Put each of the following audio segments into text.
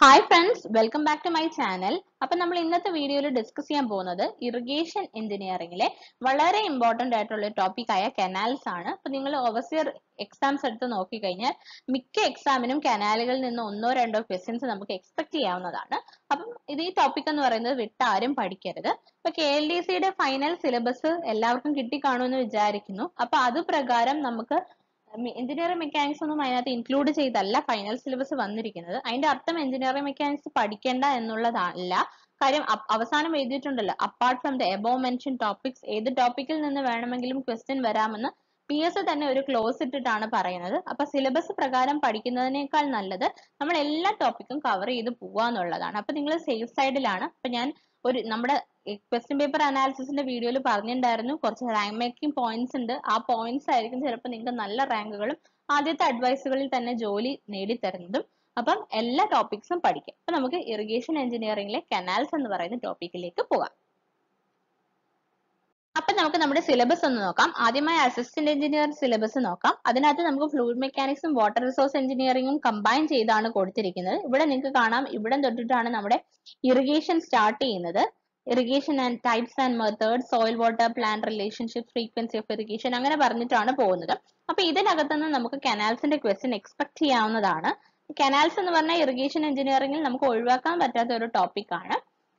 Hi friends welcome back to my channel അപ്പൊ നമ്മൾ ഇന്നത്തെ വീഡിയോയിൽ ഡിസ്കസ് ചെയ്യാൻ പോകുന്നത് ഇറിഗേഷൻ എഞ്ചിനീയറിംഗിലെ വളരെ ഇമ്പോർട്ടന്റ് ആയിട്ടുള്ള ഒരു ടോപ്പിക് ആയ കനാൽസ് ആണ് അപ്പൊ നിങ്ങൾ ഓവർസിയർ എക്സാംസ് എടുത്ത് നോക്കിക്കഴിഞ്ഞാൽ മിക്ക എക്സാമിനും കനാലുകളിൽ നിന്ന് ഒന്നോ രണ്ടോ ക്വസ്റ്റ്യൻസ് നമുക്ക് എക്സ്പെക്ട് ചെയ്യാവുന്നതാണ് അപ്പം ഇത് ഈ ടോപ്പിക് എന്ന് പറയുന്നത് വിട്ട് ആരും പഠിക്കരുത് ഇപ്പൊ കെ എൽ ഡി സിയുടെ ഫൈനൽ സിലബസ് എല്ലാവർക്കും കിട്ടിക്കാണുമെന്ന് വിചാരിക്കുന്നു അപ്പൊ അത് പ്രകാരം നമുക്ക് എഞ്ചിനീയറിംഗ് മെക്കാനിക്സ് ഒന്നും അതിനകത്ത് ഇൻക്ലൂഡ് ചെയ്തല്ല ഫൈനൽ സിലബസ് വന്നിരിക്കുന്നത് അതിന്റെ അർത്ഥം എഞ്ചിനീയറിംഗ് മെക്കാനിക്സ് പഠിക്കേണ്ട എന്നുള്ളതല്ല കാര്യം അ- അവസാനം എഴുതിയിട്ടുണ്ടല്ലോ apart from the above mention topics ഏത് ടോപ്പിക്കിൽ നിന്ന് വേണമെങ്കിലും ക്വസ്റ്റ്യൻ വരാമെന്ന് പി എസ് തന്നെ ഒരു ക്ലോസ് ഇട്ടിട്ടാണ് പറയുന്നത് അപ്പൊ സിലബസ് പ്രകാരം പഠിക്കുന്നതിനേക്കാൾ നല്ലത് നമ്മൾ എല്ലാ ടോപ്പിക്കും കവർ ചെയ്ത് പോവാന്നുള്ളതാണ് അപ്പൊ നിങ്ങൾ സേഫ് സൈഡിലാണ് അപ്പൊ ഞാൻ ഒരു നമ്മുടെ ക്വസ്റ്റ്യൻ പേപ്പർ അനാലിസിസിന്റെ വീഡിയോയിൽ പറഞ്ഞിട്ടുണ്ടായിരുന്നു കുറച്ച് റാങ്ക് മേക്കിംഗ് പോയിന്റ്സ് ഉണ്ട് ആ പോയിന്റ്സ് ആയിരിക്കും ചിലപ്പോൾ നിങ്ങൾക്ക് നല്ല റാങ്കുകളും ആദ്യത്തെ അഡ്വൈസുകളിൽ തന്നെ ജോലി നേടിത്തരുന്നതും അപ്പം എല്ലാ ടോപ്പിക്സും പഠിക്കാം അപ്പൊ നമുക്ക് ഇറിഗേഷൻ എഞ്ചിനീയറിംഗിലെ കനാൽസ് എന്ന് പറയുന്ന ടോപ്പിക്കിലേക്ക് പോകാം അപ്പൊ നമുക്ക് നമ്മുടെ സിലബസ് ഒന്ന് നോക്കാം ആദ്യമായി അസിസ്റ്റന്റ് എഞ്ചിനീയർ സിലബസ് നോക്കാം അതിനകത്ത് നമുക്ക് ഫ്ലൂയിഡ് മെക്കാനിക്സും വാട്ടർ റിസോഴ്സ് എഞ്ചിനീയറിംഗും കമ്പൈൻ ചെയ്താണ് കൊടുത്തിരിക്കുന്നത് ഇവിടെ നിങ്ങൾക്ക് കാണാം ഇവിടെ തൊട്ടിട്ടാണ് നമ്മുടെ ഇറിഗേഷൻ സ്റ്റാർട്ട് ചെയ്യുന്നത് irrigation and types and method soil water plan relationship frequency of irrigation അങ്ങനെ പറഞ്ഞിട്ടാണ് പോകുന്നത് അപ്പൊ ഇതിനകത്ത് നിന്ന് നമുക്ക് കനാൽസിന്റെ ക്വസ്റ്റ്യൻ എക്സ്പെക്ട് ചെയ്യാവുന്നതാണ് കനാൽസ് എന്ന് പറഞ്ഞാൽ ഇറിഗേഷൻ എഞ്ചിനീയറിംഗിൽ നമുക്ക് ഒഴിവാക്കാൻ പറ്റാത്ത ഒരു ടോപ്പിക് ആണ്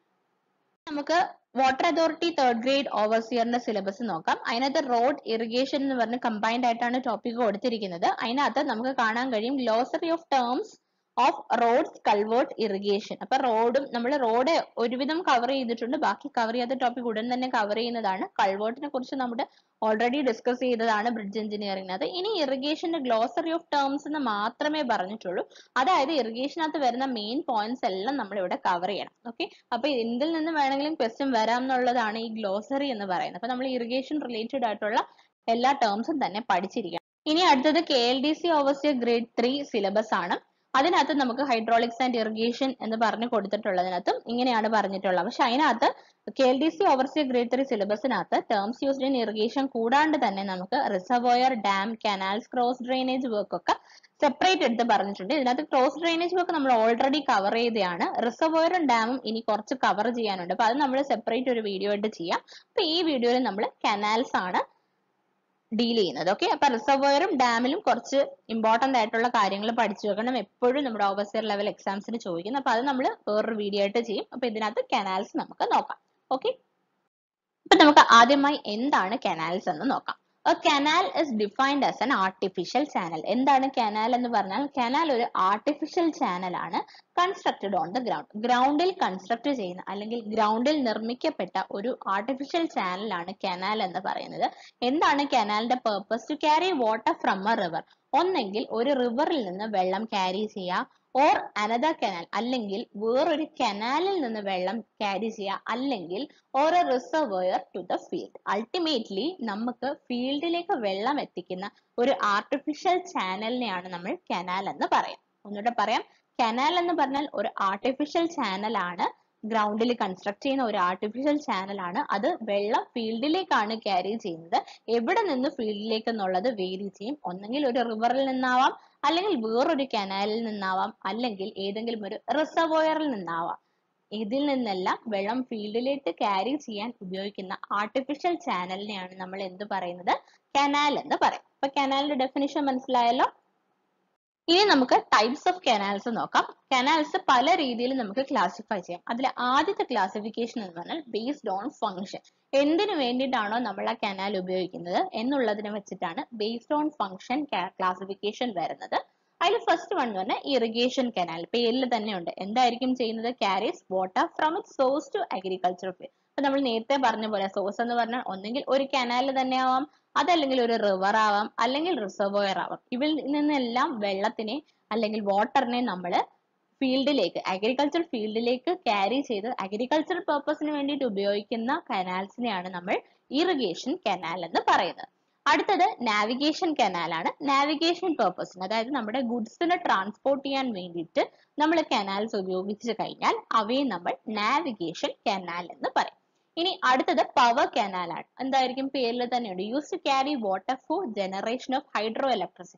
നമുക്ക് വാട്ടർ അതോറിറ്റി തേർഡ് ഗ്രേഡ് ഓവർസിയറിന്റെ സിലബസ് നോക്കാം അതിനകത്ത് റോഡ് ഇറിഗേഷൻ എന്ന് പറഞ്ഞ് കമ്പൈൻഡ് ആയിട്ടാണ് ടോപ്പിക് കൊടുത്തിരിക്കുന്നത് അതിനകത്ത് നമുക്ക് കാണാൻ കഴിയും glossary of terms of roads culvert irrigation അപ്പൊ റോഡും നമ്മൾ റോഡ് ഒരുവിധം കവർ ചെയ്തിട്ടുണ്ട് ബാക്കി കവർ ചെയ്യാത്ത ടോപ്പിക് ഉടൻ തന്നെ കവർ ചെയ്യുന്നതാണ് കൾവേർട്ടിനെ കുറിച്ച് നമ്മുടെ ഓൾറെഡി ഡിസ്കസ് ചെയ്തതാണ് ബ്രിഡ്ജ് എഞ്ചിനീയറിംഗിനകത്ത് ഇനി ഇറിഗേഷന്റെ ഗ്ലോസറി ഓഫ് ടേംസ് എന്ന് മാത്രമേ പറഞ്ഞിട്ടുള്ളൂ അതായത് ഇറിഗേഷനകത്ത് വരുന്ന മെയിൻ പോയിന്റ്സ് എല്ലാം നമ്മൾ ഇവിടെ കവർ ചെയ്യണം ഓക്കെ അപ്പൊ എന്തിൽ നിന്ന് വേണമെങ്കിലും ക്വസ്റ്റ്യൻ വരാം എന്നുള്ളതാണ് ഈ ഗ്ലോസറി എന്ന് പറയുന്നത് അപ്പൊ നമ്മൾ ഇറിഗേഷൻ റിലേറ്റഡ് ആയിട്ടുള്ള എല്ലാ ടേംസും തന്നെ പഠിച്ചിരിക്കണം ഇനി അടുത്തത് K L D C overseer grade three syllabus ആണ് അതിനകത്ത് നമുക്ക് ഹൈഡ്രോളിക്സ് ആൻഡ് ഇറിഗേഷൻ എന്ന് പറഞ്ഞു കൊടുത്തിട്ടുള്ളതിനകത്തും ഇങ്ങനെയാണ് പറഞ്ഞിട്ടുള്ളത് പക്ഷെ അതിനകത്ത് K L D C overseer grade three സിലബസിനകത്ത് ടേംസ് യൂസ്ഡ് ഇൻ ഇറിഗേഷൻ കൂടാണ്ട് തന്നെ നമുക്ക് reservoir dam canals cross drainage work ഒക്കെ സെപ്പറേറ്റ് എടുത്ത് പറഞ്ഞിട്ടുണ്ട് ഇതിനകത്ത് ക്രോസ് ഡ്രെയിനേജ് വർക്ക് നമ്മൾ ഓൾറെഡി കവർ ചെയ്തതാണ് റിസർവോയറും ഡാമും ഇനി കുറച്ച് കവർ ചെയ്യാനുണ്ട് അപ്പൊ അത് നമ്മൾ സെപ്പറേറ്റ് ഒരു വീഡിയോ ആയിട്ട് ചെയ്യാം അപ്പൊ ഈ വീഡിയോയിൽ നമ്മൾ കനാൽസ് ആണ് ഡീൽ ചെയ്യുന്നത് ഓക്കെ അപ്പൊ റിസർവോയറും ഡാമിലും കുറച്ച് ഇമ്പോർട്ടന്റ് ആയിട്ടുള്ള കാര്യങ്ങൾ പഠിച്ചു വെക്കണം എപ്പോഴും നമ്മുടെ ഓവർസിയർ ലെവൽ എക്സാംസിന് ചോദിക്കുന്നു അപ്പൊ അത് നമ്മൾ വേറൊരു വീഡിയോ ആയിട്ട് ചെയ്യും അപ്പൊ ഇതിനകത്ത് കനാൽസ് നമുക്ക് നോക്കാം ഓക്കെ അപ്പൊ നമുക്ക് ആദ്യമായി എന്താണ് കനാൽസ് എന്ന് നോക്കാം A canal is defined as an artificial channel. എന്താണ് കനാൽ എന്ന് പറഞ്ഞാൽ കനാൽ ഒരു ആർട്ടിഫിഷ്യൽ ചാനൽ ആണ് കൺസ്ട്രക്റ്റഡ് ഓൺ ദ ഗ്രൗണ്ട് ഗ്രൗണ്ടിൽ കൺസ്ട്രക്ട് ചെയ്യുന്ന അല്ലെങ്കിൽ ഗ്രൗണ്ടിൽ നിർമ്മിക്കപ്പെട്ട ഒരു ആർട്ടിഫിഷ്യൽ ചാനലാണ് കനാൽ എന്ന് പറയുന്നത് എന്താണ് കനാലിന്റെ purpose to carry water from a river ഒന്നെങ്കിൽ ഒരു റിവറിൽ നിന്ന് വെള്ളം ക്യാരി ചെയ്യുക ഓർ അനദർ കനാൽ അല്ലെങ്കിൽ വേറൊരു കനാലിൽ നിന്ന് വെള്ളം ക്യാരി ചെയ്യുക അല്ലെങ്കിൽ or a reservoir to the field ultimately നമുക്ക് ഫീൽഡിലേക്ക് വെള്ളം എത്തിക്കുന്ന ഒരു ആർട്ടിഫിഷ്യൽ ചാനലിനെയാണ് നമ്മൾ കനാൽ എന്ന് പറയാം ഒന്നുകൂടെ പറയാം കനാൽ എന്ന് പറഞ്ഞാൽ ഒരു ആർട്ടിഫിഷ്യൽ ചാനൽ ആണ് ഗ്രൗണ്ടിൽ കൺസ്ട്രക്ട് ചെയ്യുന്ന ഒരു ആർട്ടിഫിഷ്യൽ ചാനൽ ആണ് അത് വെള്ളം ഫീൽഡിലേക്കാണ് ക്യാരി ചെയ്യുന്നത് എവിടെ നിന്ന് ഫീൽഡിലേക്ക് എന്നുള്ളത് വേരി ചെയ്യും ഒന്നെങ്കിൽ ഒരു റിവറിൽ നിന്നാവാം അല്ലെങ്കിൽ വേറൊരു കനാലിൽ നിന്നാവാം അല്ലെങ്കിൽ ഏതെങ്കിലും ഒരു റിസർവോയറിൽ നിന്നാവാം ഇതിൽ നിന്നെല്ലാം വെള്ളം ഫീൽഡിലേക്ക് ക്യാരി ചെയ്യാൻ ഉപയോഗിക്കുന്ന ആർട്ടിഫിഷ്യൽ ചാനലിനെയാണ് നമ്മൾ എന്ത് പറയുന്നത് കനാൽ എന്ന് പറയും അപ്പൊ കനാലിന്റെ ഡെഫിനിഷൻ മനസ്സിലായല്ലോ ഇനി നമുക്ക് ടൈപ്സ് ഓഫ് കനാൽസ് നോക്കാം കനാൽസ് പല രീതിയിൽ നമുക്ക് ക്ലാസിഫൈ ചെയ്യാം അതിലെ ആദ്യത്തെ ക്ലാസിഫിക്കേഷൻ എന്ന് പറഞ്ഞാൽ ബേസ്ഡ് ഓൺ ഫംഗ്ഷൻ എന്തിനു വേണ്ടിയിട്ടാണോ നമ്മൾ ആ കനാൽ ഉപയോഗിക്കുന്നത് എന്നുള്ളതിനെ വെച്ചിട്ടാണ് ബേസ്ഡ് ഓൺ ഫംഗ്ഷൻ ക്ലാസിഫിക്കേഷൻ വരുന്നത് അതിൽ ഫസ്റ്റ് വൺ എന്ന് പറഞ്ഞാൽ ഇറിഗേഷൻ കനാൽ പേരിൽ തന്നെ ഉണ്ട് എന്തായിരിക്കും ചെയ്യുന്നത് carries water from it source to agriculture field അപ്പൊ നമ്മൾ നേരത്തെ പറഞ്ഞ പോലെ സോഴ്സ് എന്ന് പറഞ്ഞാൽ ഒന്നെങ്കിൽ ഒരു കനാൽ തന്നെ ആവാം അതല്ലെങ്കിൽ ഒരു റിവർ ആവാം അല്ലെങ്കിൽ റിസർവോയർ ആവാം ഇവിൽ നിന്നെല്ലാം വെള്ളത്തിനെ അല്ലെങ്കിൽ വാട്ടറിനെ നമ്മൾ ഫീൽഡിലേക്ക് അഗ്രികൾച്ചർ ഫീൽഡിലേക്ക് ക്യാരി ചെയ്ത് അഗ്രികൾച്ചർ പർപ്പസിന് വേണ്ടിയിട്ട് ഉപയോഗിക്കുന്ന കനാൽസിനെയാണ് നമ്മൾ ഇറിഗേഷൻ കനാൽ എന്ന് പറയുന്നത് അടുത്തത് നാവിഗേഷൻ കനാലാണ് നാവിഗേഷൻ പർപ്പസിന് അതായത് നമ്മുടെ ഗുഡ്സിനെ ട്രാൻസ്പോർട്ട് ചെയ്യാൻ വേണ്ടിയിട്ട് നമ്മൾ കനാൽസ് ഉപയോഗിച്ച് കഴിഞ്ഞാൽ അവയെ നമ്മൾ നാവിഗേഷൻ കനാൽ എന്ന് പറയും ഇനി അടുത്തത് പവർ കനാലാണ് എന്തായിരിക്കും പേരിൽ തന്നെയുണ്ട് use to carry water for generation of hydro electricity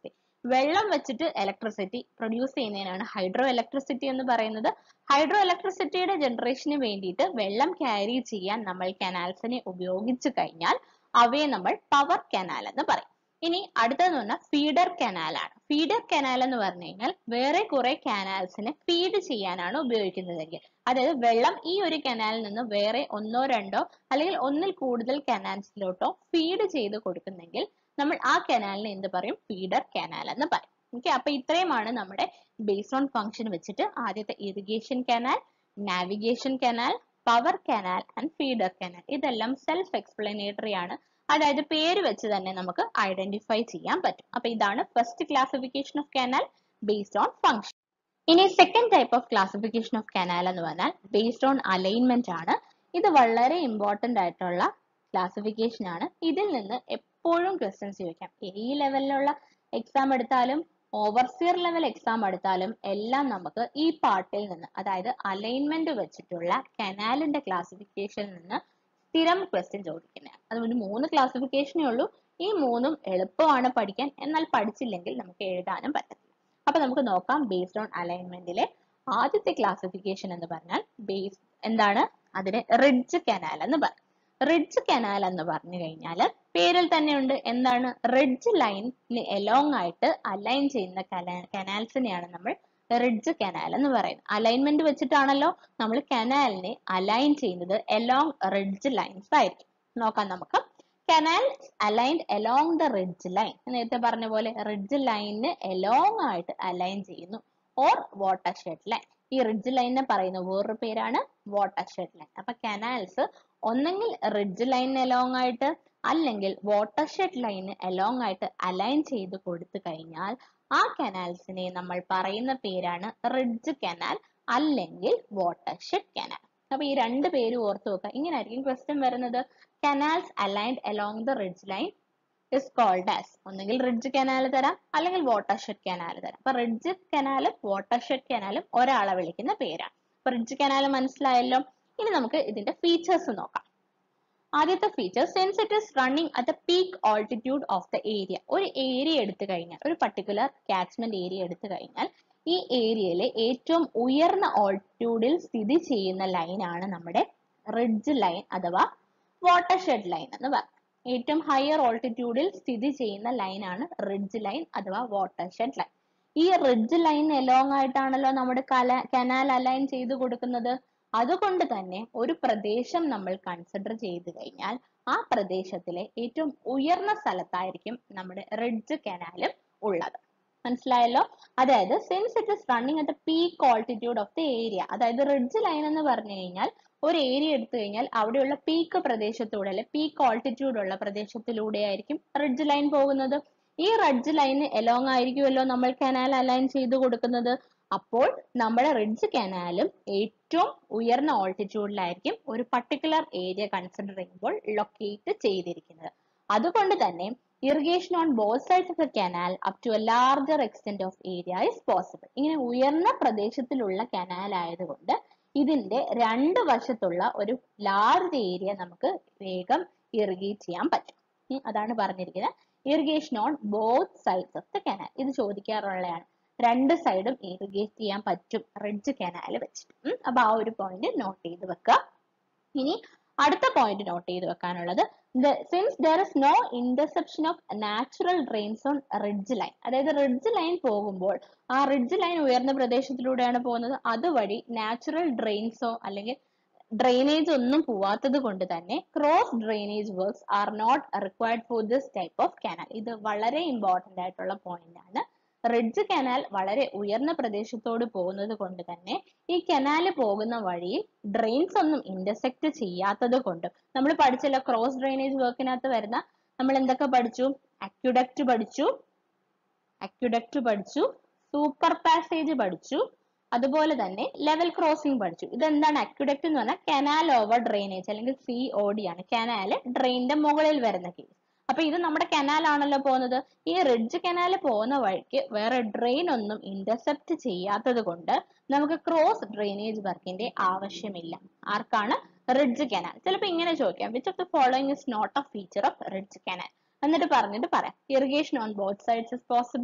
വെള്ളം വെച്ചിട്ട് ഇലക്ട്രിസിറ്റി പ്രൊഡ്യൂസ് ചെയ്യുന്നതിനാണ് ഹൈഡ്രോ ഇലക്ട്രിസിറ്റി എന്ന് പറയുന്നത് ഹൈഡ്രോ ഇലക്ട്രിസിറ്റിയുടെ ജനറേഷന് വേണ്ടിയിട്ട് വെള്ളം ക്യാരി ചെയ്യാൻ നമ്മൾ കനാൽസിനെ ഉപയോഗിച്ചു കഴിഞ്ഞാൽ അവയെ നമ്മൾ പവർ കനാൽ എന്ന് പറയും ഇനി അടുത്തതെന്ന് പറഞ്ഞാൽ ഫീഡർ കനാൽ ആണ് ഫീഡർ കനാൽ എന്ന് പറഞ്ഞു കഴിഞ്ഞാൽ വേറെ കുറെ കനാൽസിനെ ഫീഡ് ചെയ്യാനാണ് ഉപയോഗിക്കുന്നതെങ്കിൽ അതായത് വെള്ളം ഈ ഒരു കനാലിൽ നിന്ന് വേറെ ഒന്നോ രണ്ടോ അല്ലെങ്കിൽ ഒന്നിൽ കൂടുതൽ കനാൽസിലോട്ടോ ഫീഡ് ചെയ്ത് കൊടുക്കുന്നെങ്കിൽ നമ്മൾ ആ കനാലിനെ എന്ത് പറയും ഫീഡർ കനാൽ എന്ന് പറയും ഓക്കെ അപ്പൊ ഇത്രയുമാണ് നമ്മുടെ ബേസ്ഡ് ഓൺ ഫംഗ്ഷൻ വെച്ചിട്ട് ആദ്യത്തെ irrigation canal navigation canal power canal and feeder canal ഇതെല്ലാം സെൽഫ് എക്സ്പ്ലനേറ്ററി ആണ് അതായത് പേര് വെച്ച് തന്നെ നമുക്ക് ഐഡന്റിഫൈ ചെയ്യാൻ പറ്റും അപ്പൊ ഇതാണ് first classification of canal based on function ഇനി second type of classification of canal എന്ന് പറഞ്ഞാൽ ബേസ്ഡ് ഓൺ അലൈൻമെന്റ് ആണ് ഇത് വളരെ ഇമ്പോർട്ടന്റ് ആയിട്ടുള്ള ക്ലാസിഫിക്കേഷൻ ആണ് ഇതിൽ നിന്ന് എപ്പോഴും ക്വസ്റ്റ്യൻസ് ചോദിക്കാം ഈ ലെവലിലുള്ള എക്സാം എടുത്താലും ഓവർസിയർ ലെവൽ എക്സാം എടുത്താലും എല്ലാം നമുക്ക് ഈ പാർട്ടിൽ നിന്ന് അതായത് അലൈൻമെന്റ് വെച്ചിട്ടുള്ള കനാലിന്റെ ക്ലാസിഫിക്കേഷനിൽ നിന്ന് സ്ഥിരം ക്വസ്റ്റ്യൻ ചോദിക്കുന്നത് അതുകൊണ്ട് മൂന്ന് ക്ലാസിഫിക്കേഷനേ ഉള്ളൂ ഈ മൂന്നും എളുപ്പമാണ് പഠിക്കാൻ എന്നാൽ പഠിച്ചില്ലെങ്കിൽ നമുക്ക് എഴുതാനും പറ്റത്തില്ല അപ്പൊ നമുക്ക് നോക്കാം ബേസ്ഡ് ഓൺ അലൈൻമെന്റിലെ ആദ്യത്തെ ക്ലാസിഫിക്കേഷൻ എന്ന് പറഞ്ഞാൽ ബേസ് എന്താണ് അതിനെ റിഡ്ജ് കനാൽ എന്ന് പറയും റിഡ്ജ് കനാൽ എന്ന് പറഞ്ഞു കഴിഞ്ഞാൽ പേരിൽ തന്നെ ഉണ്ട് എന്താണ് റിഡ്ജ് ലൈനിന് എലോങ് ആയിട്ട് അലൈൻ ചെയ്യുന്ന കനാൽസിനെയാണ് നമ്മൾ റിഡ്ജ് കനാൽ എന്ന് പറയുന്നത് അലൈൻമെന്റ് വെച്ചിട്ടാണല്ലോ നമ്മൾ കനാലിനെ അലൈൻ ചെയ്യുന്നത് എലോങ് റിഡ്ജ് ലൈൻസ് ആയിരിക്കും നോക്കാം നമുക്ക് canal aligned along the ridge line നേരത്തെ പറഞ്ഞ പോലെ റിഡ്ജ് ലൈനിന് എലോങ് ആയിട്ട് അലൈൻ ചെയ്യുന്നു ഓർ വാട്ടർ ഷെഡ് ലൈൻ ഈ റിഡ്ജ് ലൈനിനെ പറയുന്ന വേറൊരു പേരാണ് വാട്ടർ ഷെഡ് ലൈൻ അപ്പൊ കനാൽസ് ഒന്നെങ്കിൽ റിഡ്ജ് ലൈനിന് എലോങ് ആയിട്ട് അല്ലെങ്കിൽ വാട്ടർ ഷെഡ് ലൈന് എലോങ് ആയിട്ട് അലൈൻ ചെയ്ത് കൊടുത്തു കഴിഞ്ഞാൽ ആ കനാൽസിനെ നമ്മൾ പറയുന്ന പേരാണ് റിഡ്ജ് കനാൽ അല്ലെങ്കിൽ വാട്ടർ ഷെഡ് കനാൽ അപ്പൊ ഈ രണ്ട് പേര് ഓർത്ത് വെക്കുക ഇങ്ങനെ ആയിരിക്കും ക്വസ്റ്റ്യൻ വരുന്നത് canals aligned along the ridge line is called as ഒന്നെങ്കിൽ റിഡ്ജ് കനാൽ തരാം അല്ലെങ്കിൽ വാട്ടർ ഷെഡ് കനാൽ തരാം അപ്പൊ റിഡ്ജ് കനാലും വാട്ടർ ഷെഡ് കനാലും ഒരാളെ വിളിക്കുന്ന പേരാണ് അപ്പൊ റിഡ്ജ് കനാൽ മനസ്സിലായല്ലോ ഇനി നമുക്ക് ഇതിന്റെ ഫീച്ചേഴ്സ് നോക്കാം ആദ്യത്തെ feature since it is running at the peak altitude of the area ഒരു ഏരിയ എടുത്തു കഴിഞ്ഞാൽ ഒരു പർട്ടിക്കുലർ കാച്ച്മെന്റ് ഏരിയ എടുത്തു കഴിഞ്ഞാൽ ഈ ഏരിയയിലെ ഏറ്റവും ഉയർന്ന ഓൾട്ടിറ്റ്യൂഡിൽ സ്ഥിതി ചെയ്യുന്ന ലൈനാണ് നമ്മുടെ റിഡ്ജ് ലൈൻ അഥവാ വാട്ടർ ഷെഡ് ലൈൻ എന്ന് പറയും ഏറ്റവും ഹയർ ഓൾട്ടിറ്റ്യൂഡിൽ സ്ഥിതി ചെയ്യുന്ന ലൈനാണ് റിഡ്ജ് ലൈൻ അഥവാ വാട്ടർ ഷെഡ് ലൈൻ ഈ റിഡ്ജ് ലൈൻ എലോങ് ആയിട്ടാണല്ലോ നമ്മുടെ കല കനാൽ അലൈൻ ചെയ്ത് കൊടുക്കുന്നത് അതുകൊണ്ട് തന്നെ ഒരു പ്രദേശം നമ്മൾ കൺസിഡർ ചെയ്ത് കഴിഞ്ഞാൽ ആ പ്രദേശത്തിലെ ഏറ്റവും ഉയർന്ന സ്ഥലത്തായിരിക്കും നമ്മുടെ റിഡ്ജ് കനാലും ഉള്ളത് മനസ്സിലായല്ലോ അതായത് since it is running at peak altitude of the area അതായത് റിഡ്ജ് ലൈൻ എന്ന് പറഞ്ഞു കഴിഞ്ഞാൽ ഒരു ഏരിയ എടുത്തു കഴിഞ്ഞാൽ അവിടെയുള്ള പീക്ക് പ്രദേശത്തൂടെ അല്ലെ പീക്ക് ഓൾട്ടിറ്റ്യൂഡ് ഉള്ള പ്രദേശത്തിലൂടെ ആയിരിക്കും റിഡ്ജ് ലൈൻ പോകുന്നത് ഈ റിഡ്ജ് ലൈന് എലോങ് ആയിരിക്കുമല്ലോ നമ്മൾ കനാൽ അലൈൻ ചെയ്ത് കൊടുക്കുന്നത് അപ്പോൾ നമ്മുടെ റിഡ്ജ് കനാലും ഏറ്റവും ഉയർന്ന ഓൾട്ടിറ്റ്യൂഡിലായിരിക്കും ഒരു പർട്ടിക്കുലർ ഏരിയ കൺസിഡർ ചെയ്യുമ്പോൾ ലൊക്കേറ്റ് ചെയ്തിരിക്കുന്നത് അതുകൊണ്ട് തന്നെ irrigation on both sides of the canal up to a larger extent of area is possible ഇങ്ങനെ ഉയർന്ന പ്രദേശത്തിലുള്ള കനാൽ ആയതുകൊണ്ട് ഇതിന്റെ രണ്ട് വശത്തുള്ള ഒരു ലാർജ് ഏരിയ നമുക്ക് വേഗം ഇറിഗേറ്റ് ചെയ്യാൻ പറ്റും ഉം, അതാണ് പറഞ്ഞിരിക്കുന്നത് irrigation on both sides of the canal ഇത് ചോദിക്കാറുള്ളതാണ് രണ്ട് സൈഡും ഇറിഗേറ്റ് ചെയ്യാൻ പറ്റും റിഡ്ജ് കനാൽ വെച്ചിട്ട് ഉം, അപ്പൊ ആ ഒരു പോയിന്റ് നോട്ട് ചെയ്ത് വെക്കുക ഇനി അടുത്ത പോയിന്റ് നോട്ട് ചെയ്ത് വെക്കാനുള്ളത് since there is no interception of natural drains on ridge line അതായത് റിഡ്ജ് ലൈൻ പോകുമ്പോൾ ആ റിഡ്ജ് ലൈൻ ഉയർന്ന പ്രദേശത്തിലൂടെയാണ് പോകുന്നത് അതുവഴി നാച്ചുറൽ ഡ്രെയിൻസോ അല്ലെങ്കിൽ ഡ്രെയിനേജ് ഒന്നും പോവാത്തത് കൊണ്ട് തന്നെ cross drainage works are not required for this type of canal ഇത് വളരെ ഇമ്പോർട്ടന്റ് ആയിട്ടുള്ള പോയിന്റ് ആണ് റിഡ്ജ് കനാൽ വളരെ ഉയർന്ന പ്രദേശത്തോട് പോകുന്നത് കൊണ്ട് തന്നെ ഈ കനാല് പോകുന്ന വഴിയിൽ ഡ്രെയിൻസ് ഒന്നും ഇന്റർസെക്ട് ചെയ്യാത്തത് കൊണ്ട് നമ്മൾ പഠിച്ചല്ലോ ക്രോസ് ഡ്രെയിനേജ് വർക്കിനകത്ത് വരുന്ന നമ്മൾ എന്തൊക്കെ പഠിച്ചു അക്യുഡക്റ്റ് പഠിച്ചു അക്യുഡക്റ്റ് പഠിച്ചു സൂപ്പർ പാസേജ് പഠിച്ചു അതുപോലെ തന്നെ ലെവൽ ക്രോസിംഗ് പഠിച്ചു ഇതെന്താണ് അക്യുഡക്റ്റ് എന്ന് പറഞ്ഞാൽ കനാൽ ഓവർ ഡ്രെയിനേജ് അല്ലെങ്കിൽ സി ഒ ഡി ആണ് കനാല് ഡ്രെയിനിന്റെ മുകളിൽ വരുന്ന കേസ് അപ്പൊ ഇത് നമ്മുടെ കനാൽ ആണല്ലോ പോകുന്നത് ഈ റിഡ്ജ് കനാൽ പോകുന്ന വഴിക്ക് വേറെ ഡ്രെയിൻ ഒന്നും ഇന്റർസെപ്റ്റ് ചെയ്യാത്തത് കൊണ്ട് നമുക്ക് ക്രോസ് ഡ്രെയിനേജ് വർക്കിന്റെ ആവശ്യമില്ല ആർക്കാണ് റിഡ്ജ് കനാൽ ചിലപ്പോൾ ഇങ്ങനെ ചോദിക്കാം which of the following is not a feature of ridge canal എന്നിട്ട് പറഞ്ഞിട്ട് പറയാം irrigation on both sides is possible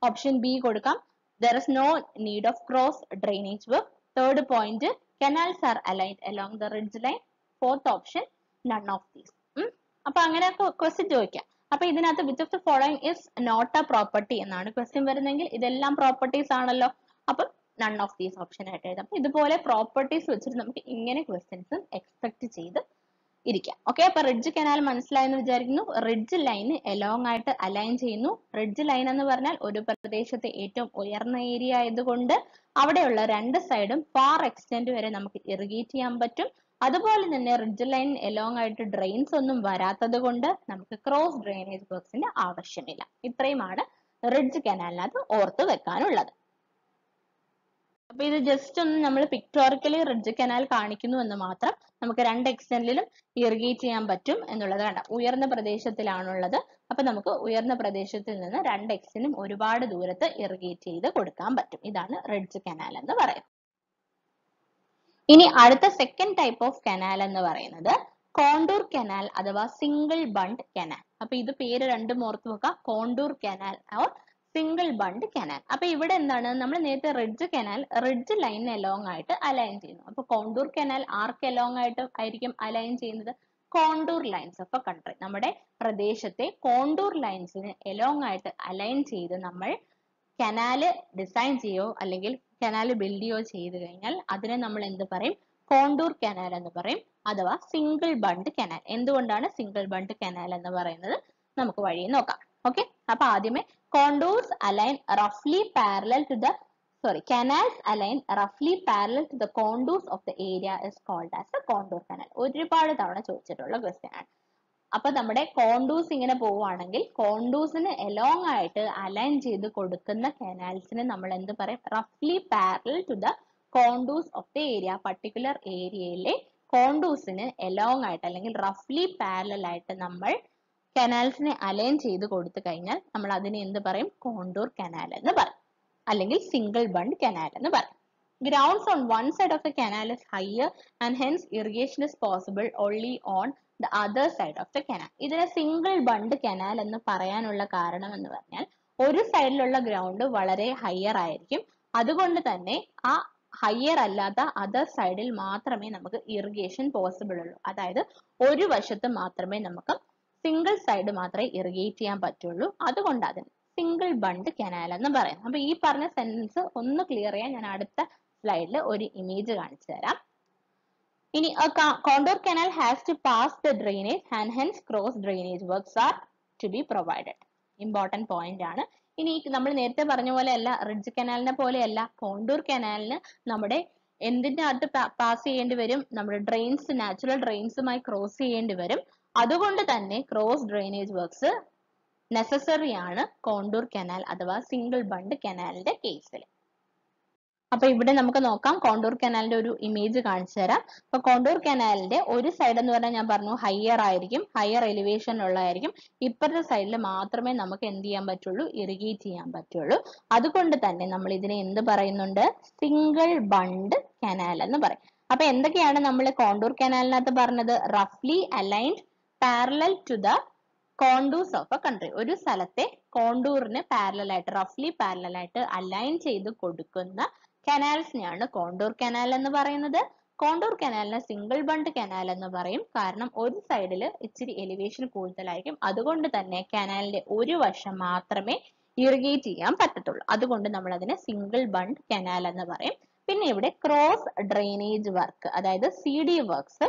option B കൊടുക്കാം there is no need of cross drainage work third point canals are aligned along the ridge line fourth option none of these അപ്പൊ അങ്ങനെ question ചോദിക്കാം അപ്പൊ ഇതിനകത്ത് which of the following is not a property എന്നാണ് question വരുന്നെങ്കിൽ ഇതെല്ലാം properties ആണല്ലോ അപ്പം നൺ ഓഫ് ദീസ് ഓപ്ഷൻ ആയിട്ട് എഴുതാം അപ്പൊ ഇതുപോലെ പ്രോപ്പർട്ടീസ് വെച്ചിട്ട് നമുക്ക് ഇങ്ങനെ ക്വസ്റ്റ്യൻസ് എക്സ്പെക്ട് ചെയ്ത് ഇരിക്കാം ഓക്കെ അപ്പൊ റിഡ്ജ് കനാൽ മനസ്സിലായെന്ന് വിചാരിക്കുന്നു റിഡ്ജ് ലൈൻ എലോങ് ആയിട്ട് അലൈൻ ചെയ്യുന്നു റിഡ്ജ് ലൈൻ എന്ന് പറഞ്ഞാൽ ഒരു പ്രദേശത്തെ ഏറ്റവും ഉയർന്ന ഏരിയ ആയതുകൊണ്ട് അവിടെയുള്ള രണ്ട് സൈഡും ഫാർ എക്സ്റ്റെന്റ് വരെ നമുക്ക് ഇറിഗേറ്റ് ചെയ്യാൻ പറ്റും അതുപോലെ തന്നെ റിഡ്ജ് ലൈൻ എലോങ് ആയിട്ട് ഡ്രെയിൻസ് ഒന്നും വരാത്തത് കൊണ്ട് നമുക്ക് ക്രോസ് ഡ്രെയിനേജ് വർക്സിന്റെ ആവശ്യമില്ല ഇത്രയുമാണ് റിഡ്ജ് കനാലിനകത്ത് ഓർത്ത് വെക്കാനുള്ളത് അപ്പൊ ഇത് ജസ്റ്റ് ഒന്ന് നമ്മൾ പിക്ടോറിക്കലി റിഡ്ജ് കനാൽ കാണിക്കുന്നു എന്ന് മാത്രം നമുക്ക് രണ്ട് എക്സ്റ്റെന്റിലും ഇറിഗേറ്റ് ചെയ്യാൻ പറ്റും എന്നുള്ളത് കണ്ട ഉയർന്ന പ്രദേശത്തിലാണുള്ളത് അപ്പൊ നമുക്ക് ഉയർന്ന പ്രദേശത്തിൽ നിന്ന് രണ്ട് എക്സ്റ്റെന്റും ഒരുപാട് ദൂരത്ത് ഇറിഗേറ്റ് ചെയ്ത് കൊടുക്കാൻ പറ്റും ഇതാണ് റിഡ്ജ് കനാൽ എന്ന് പറയുന്നത് ഇനി അടുത്ത സെക്കൻഡ് ടൈപ്പ് ഓഫ് കനാൽ എന്ന് പറയുന്നത് കോണ്ടൂർ കനാൽ അഥവാ സിംഗിൾ ബണ്ട് കനാൽ അപ്പൊ ഇത് പേര് രണ്ടും ഓർത്ത് വെക്കുക contour canal or single bund canal അപ്പൊ ഇവിടെ എന്താണ് നമ്മൾ നേരത്തെ ridge canal ridge line along ആയിട്ട് അലൈൻ ചെയ്യുന്നു അപ്പൊ കോണ്ടൂർ കനാൽ ആർക്ക് എലോങ് ആയിട്ട് ആയിരിക്കും അലൈൻ ചെയ്യുന്നത് contour lines of a country നമ്മുടെ പ്രദേശത്തെ കോണ്ടൂർ ലൈൻസിന് എലോങ് ആയിട്ട് അലൈൻ ചെയ്ത് നമ്മൾ കനാല് ഡിസൈൻ ചെയ്യോ അല്ലെങ്കിൽ കനാല് ബിൽഡ് ചെയ്യോ ചെയ്തു കഴിഞ്ഞാൽ അതിനെ നമ്മൾ എന്ത് പറയും കോണ്ടൂർ കനാൽ എന്ന് പറയും അഥവാ സിംഗിൾ ബണ്ട് കനാൽ എന്തുകൊണ്ടാണ് സിംഗിൾ ബണ്ട് കനാൽ എന്ന് പറയുന്നത് നമുക്ക് വഴി നോക്കാം ഓക്കെ അപ്പൊ ആദ്യമേ contours align റഫ്ലി parallel to the sorry canals align റഫ്ലി parallel to the contours of the area is called as A contour canal ഒരുപാട് തവണ ചോദിച്ചിട്ടുള്ള ക്വസ്റ്റ്യൻ ആണ് അപ്പൊ നമ്മുടെ കോണ്ടൂസ് ഇങ്ങനെ പോവുകയാണെങ്കിൽ കോണ്ടൂസിന് എലോങ് ആയിട്ട് അലൈൻ ചെയ്ത് കൊടുക്കുന്ന കനാൽസിന് നമ്മൾ എന്ത് പറയും റഫ്ലി parallel to the contours of the area particular ഏരിയയിലെ കോണ്ടൂസിന് എലോങ് ആയിട്ട് അല്ലെങ്കിൽ റഫ്ലി പാരലൽ ആയിട്ട് നമ്മൾ കനാൽസിനെ അലൈൻ ചെയ്ത് കൊടുത്തു കഴിഞ്ഞാൽ നമ്മൾ അതിനെ എന്ത് പറയും കോണ്ടൂർ കനാൽ എന്ന് പറയും അല്ലെങ്കിൽ സിംഗിൾ ബണ്ട് കനാൽ എന്ന് പറയും grounds on one side of the canal is higher and hence irrigation is possible only on the other side of the canal ഇതിനെ സിംഗിൾ ബണ്ട് കനാൽ എന്ന് പറയാനുള്ള കാരണം എന്ന് പറഞ്ഞാൽ ഒരു സൈഡിലുള്ള ഗ്രൗണ്ട് വളരെ ഹയർ ആയിരിക്കും അതുകൊണ്ട് തന്നെ ആ ഹയർ അല്ലാത്ത അതർ സൈഡിൽ മാത്രമേ നമുക്ക് ഇറിഗേഷൻ പോസിബിൾ ഉള്ളൂ അതായത് ഒരു വശത്ത് മാത്രമേ നമുക്ക് സിംഗിൾ സൈഡ് മാത്രമേ ഇറിഗേറ്റ് ചെയ്യാൻ പറ്റുള്ളൂ അതുകൊണ്ട് അതിന് സിംഗിൾ ബണ്ട് കനാൽ എന്ന് പറയുന്നത് അപ്പൊ ഈ പറഞ്ഞ സെന്റൻസ് ഒന്ന് ക്ലിയർ ചെയ്യാൻ ഞാൻ അടുത്ത സ്ലൈഡിൽ ഒരു ഇമേജ് കാണിച്ചു തരാം ഇനി contour canal has to pass the drainage and hence cross drainage works are to be provided important point ആണ് ഇനി നമ്മൾ നേരത്തെ പറഞ്ഞ പോലെ അല്ല റിഡ്ജ് കനാലിനെ പോലെയല്ല കോണ്ടൂർ കനാലിന് നമ്മുടെ എന്തിന്റെ അകത്ത് പാസ് ചെയ്യേണ്ടി വരും നമ്മുടെ ഡ്രെയിൻസ് നാച്ചുറൽ ഡ്രെയിൻസുമായി ക്രോസ് ചെയ്യേണ്ടി വരും അതുകൊണ്ട് തന്നെ ക്രോസ് ഡ്രെയിനേജ് വർക്ക്സ് നെസസറി ആണ് കോണ്ടൂർ കനാൽ അഥവാ സിംഗിൾ ബണ്ട് കനാലിന്റെ കേസിൽ അപ്പൊ ഇവിടെ നമുക്ക് നോക്കാം കോണ്ടൂർ കനാലിന്റെ ഒരു ഇമേജ് കാണിച്ചു തരാം അപ്പൊ കോണ്ടൂർ കനാലിന്റെ ഒരു സൈഡ് എന്ന് പറഞ്ഞാൽ ഞാൻ പറഞ്ഞു ഹയർ ആയിരിക്കും ഹയർ എലിവേഷൻ ഉള്ളതായിരിക്കും ഇപ്പുറത്തെ സൈഡിൽ മാത്രമേ നമുക്ക് എന്ത് ചെയ്യാൻ പറ്റുള്ളൂ ഇറിഗേറ്റ് ചെയ്യാൻ പറ്റുള്ളൂ അതുകൊണ്ട് തന്നെ നമ്മൾ ഇതിനെ എന്ത് പറയുന്നുണ്ട് സിംഗിൾ ബണ്ട് കനാൽ എന്ന് പറയും അപ്പൊ എന്തൊക്കെയാണ് നമ്മൾ കോണ്ടൂർ കനാലിനകത്ത് പറഞ്ഞത് റഫ്ലി aligned parallel to the contours of a country ഒരു സ്ഥലത്തെ കോണ്ടൂറിന് പാരലൽ ആയിട്ട് റഫ്ലി പാരലൽ ആയിട്ട് അലൈൻ ചെയ്ത് കൊടുക്കുന്ന കനാൽസിനെയാണ് കോണ്ടൂർ കനാൽ എന്ന് പറയുന്നത് കോണ്ടൂർ കനാലിനെ സിംഗിൾ ബണ്ട് കനാൽ എന്ന് പറയും കാരണം ഒരു സൈഡിൽ ഇച്ചിരി എലിവേഷൻ കൂടുതലായിരിക്കും അതുകൊണ്ട് തന്നെ കനാലിന്റെ ഒരു വശം മാത്രമേ ഇറിഗേറ്റ് ചെയ്യാൻ പറ്റത്തുള്ളൂ അതുകൊണ്ട് നമ്മൾ അതിനെ സിംഗിൾ ബണ്ട് കനാൽ എന്ന് പറയും പിന്നെ ഇവിടെ ക്രോസ് ഡ്രെയിനേജ് വർക്ക് അതായത് സി ഡി വർക്ക്സ്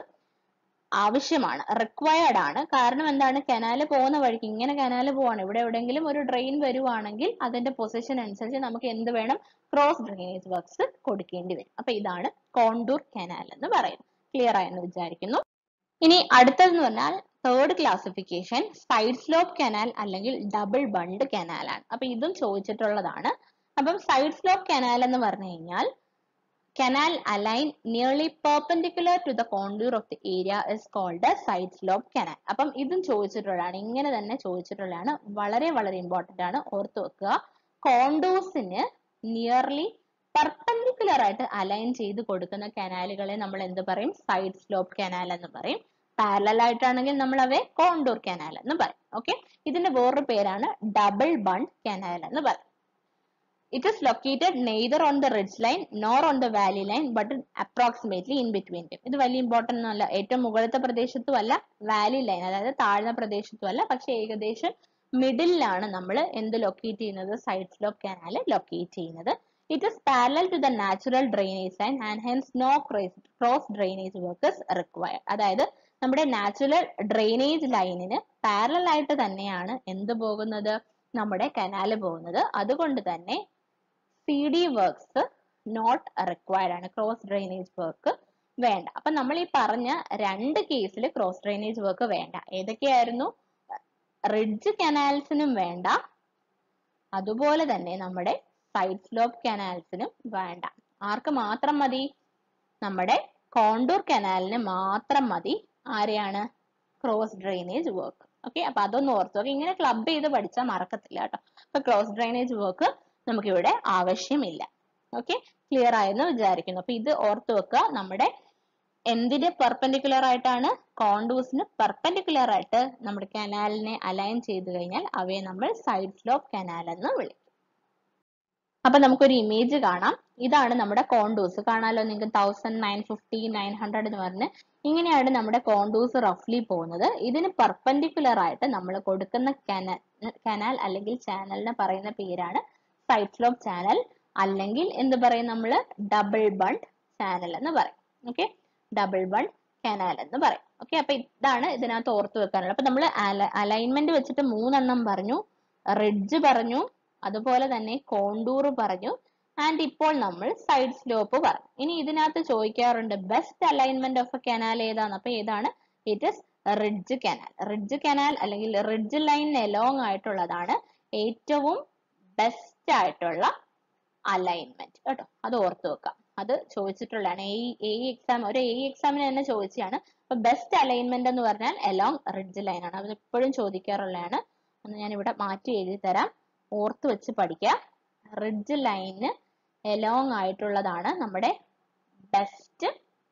ആവശ്യമാണ് റിക്വയർഡ് ആണ് കാരണം എന്താണ് കനാല് പോകുന്ന വഴിക്ക് ഇങ്ങനെ കനാല് പോവാണ് ഇവിടെ എവിടെയെങ്കിലും ഒരു ഡ്രെയിൻ വരുവാണെങ്കിൽ അതിന്റെ പൊസിഷൻ അനുസരിച്ച് നമുക്ക് എന്ത് വേണം ക്രോസ് ഡ്രെയിനേജ് വർക്ക്സ് കൊടുക്കേണ്ടി വരും അപ്പൊ ഇതാണ് കോണ്ടൂർ കനാൽ എന്ന് പറയുന്നത് ക്ലിയർ ആയെന്ന് വിചാരിക്കുന്നു ഇനി അടുത്തതെന്ന് പറഞ്ഞാൽ third classification side slope canal അല്ലെങ്കിൽ ഡബിൾ ബണ്ട് കനാൽ ആണ് അപ്പൊ ഇതും ചോദിച്ചിട്ടുള്ളതാണ് അപ്പം സൈഡ് സ്ലോപ്പ് കനാൽ എന്ന് പറഞ്ഞു കഴിഞ്ഞാൽ canal align nearly perpendicular to the contour of the area is called a side slope canal അപ്പം ഇതും ചോദിച്ചിട്ടുള്ളതാണ് ഇങ്ങനെ തന്നെ ചോദിച്ചിട്ടുള്ളതാണ് വളരെ വളരെ ഇമ്പോർട്ടന്റ് ആണ് ഓർത്ത് വെക്കുക കോണ്ടൂസിന് നിയർലി പെർപെൻഡിക്കുലർ ആയിട്ട് അലൈൻ ചെയ്ത് കൊടുക്കുന്ന കനാലുകളെ നമ്മൾ എന്ത് പറയും സൈഡ് സ്ലോപ്പ് കനാൽ എന്ന് പറയും പാരലൽ ആയിട്ടാണെങ്കിൽ നമ്മൾ അവയെ കോണ്ടൂർ കനാൽ എന്ന് പറയും ഓക്കെ ഇതിന്റെ വേറൊരു പേരാണ് ഡബിൾ ബണ്ട് കനാൽ എന്ന് പറയും It is located neither on the ridge line nor on the valley line but approximately in between them. ഇത് വലിയ ഇമ്പോർട്ടൻ്റ് ഒന്നുമല്ല ഏറ്റവും മുകളിലത്തെ പ്രദേശത്തും അല്ല വാലി ലൈൻ അതായത് താഴ്ന്ന പ്രദേശത്തും അല്ല പക്ഷെ ഏകദേശം മിഡിലാണ് നമ്മൾ എന്ത് ലൊക്കേറ്റ് ചെയ്യുന്നത് സൈഡ് സ്ലോപ്പ് കനാൽ ലൊക്കേറ്റ് ചെയ്യുന്നത് it is parallel to the natural drainage line and hence no cross drainage workers required അതായത് നമ്മുടെ നാച്ചുറൽ ഡ്രെയിനേജ് ലൈനിന് പാരലൽ ആയിട്ട് തന്നെയാണ് എന്ത് പോകുന്നത് നമ്മുടെ കനാല് പോകുന്നത് അതുകൊണ്ട് തന്നെ C D works not required ആണ് ക്രോസ് ഡ്രെയിനേജ് വർക്ക് വേണ്ട അപ്പൊ നമ്മൾ ഈ പറഞ്ഞ രണ്ട് കേസിൽ ക്രോസ് ഡ്രെയിനേജ് വർക്ക് വേണ്ട ഏതൊക്കെയായിരുന്നു റിഡ്ജ് കനാൽസിനും വേണ്ട അതുപോലെ തന്നെ നമ്മുടെ സൈഡ് സ്ലോപ്പ് കനാൽസിനും വേണ്ട ആർക്ക് മാത്രം മതി നമ്മുടെ കോണ്ടൂർ കനാലിന് മാത്രം മതി ആരെയാണ് ക്രോസ് ഡ്രെയിനേജ് വർക്ക് ഓക്കെ അപ്പൊ അതൊന്ന് ഓർത്തു നോക്കുക ഇങ്ങനെ ക്ലബ് ചെയ്ത് പഠിച്ചാൽ മറക്കത്തില്ല കേട്ടോ അപ്പൊ ക്രോസ് ഡ്രെയിനേജ് വർക്ക് നമുക്കിവിടെ ആവശ്യമില്ല ഓക്കെ ക്ലിയർ ആയെന്ന് വിചാരിക്കുന്നു അപ്പൊ ഇത് ഓർത്തു വെക്കുക നമ്മുടെ എന്തിന് പെർപെൻഡിക്കുലർ ആയിട്ടാണ് കോണ്ടൂസിന് പെർപെൻഡിക്കുലർ ആയിട്ട് നമ്മുടെ കനാലിനെ അലൈൻ ചെയ്ത് കഴിഞ്ഞാൽ അവയെ നമ്മൾ സൈഡ് സ്ലോപ്പ് കനാൽ എന്ന് വിളിക്കും അപ്പൊ നമുക്കൊരു ഇമേജ് കാണാം ഇതാണ് നമ്മുടെ കോണ്ടൂസ് കാണാലോ നിങ്ങൾക്ക് thousand nine fifty nine hundred എന്ന് പറഞ്ഞ് ഇങ്ങനെയാണ് നമ്മുടെ കോണ്ടൂസ് റഫ്ലി പോകുന്നത് ഇതിന് പെർപെൻഡിക്കുലർ ആയിട്ട് നമ്മൾ കൊടുക്കുന്ന കനാൽ കനാൽ അല്ലെങ്കിൽ ചാനലിന് പറയുന്ന പേരാണ് സൈഡ് സ്ലോപ്പ് ചാനൽ അല്ലെങ്കിൽ എന്ത് പറയും നമ്മൾ ഡബിൾ ബണ്ട് ചാനൽ എന്ന് പറയും ഓക്കെ ഡബിൾ ബണ്ട് കനാൽ എന്ന് പറയും ഓക്കെ അപ്പൊ ഇതാണ് ഇതിനകത്ത് ഓർത്ത് വെക്കാനുള്ളത് അപ്പൊ നമ്മൾ അലൈൻമെന്റ് വെച്ചിട്ട് മൂന്നെണ്ണം പറഞ്ഞു റിഡ്ജ് പറഞ്ഞു അതുപോലെ തന്നെ കോണ്ടൂർ പറഞ്ഞു ആൻഡ് ഇപ്പോൾ നമ്മൾ സൈഡ് സ്ലോപ്പ് പറഞ്ഞു ഇനി ഇതിനകത്ത് ചോദിക്കാറുണ്ട് best alignment of a canal ഏതാണ് അപ്പൊ ഏതാണ് it is ridge canal ridge canal അല്ലെങ്കിൽ റിഡ്ജ് ലൈൻ എലോങ് ആയിട്ടുള്ളതാണ് ഏറ്റവും ബെസ്റ്റ് ആയിട്ടുള്ള അലൈൻമെന്റ് കേട്ടോ അത് ഓർത്ത് വെക്കാം അത് ചോദിച്ചിട്ടുള്ളതാണ് എ എ എക്സാം ഒരു എ എക്സാമിന് തന്നെ ചോദിച്ചതാണ് അപ്പൊ ബെസ്റ്റ് അലൈൻമെന്റ് എന്ന് പറഞ്ഞാൽ എലോങ് റിഡ്ജ് ലൈൻ ആണ് അത് എപ്പോഴും ചോദിക്കാറുള്ളതാണ് ഒന്ന് ഞാൻ ഇവിടെ മാറ്റി എഴുതി തരാം ഓർത്ത് വെച്ച് പഠിക്കുക റിഡ്ജ് ലൈന് എലോങ് ആയിട്ടുള്ളതാണ് നമ്മുടെ ബെസ്റ്റ്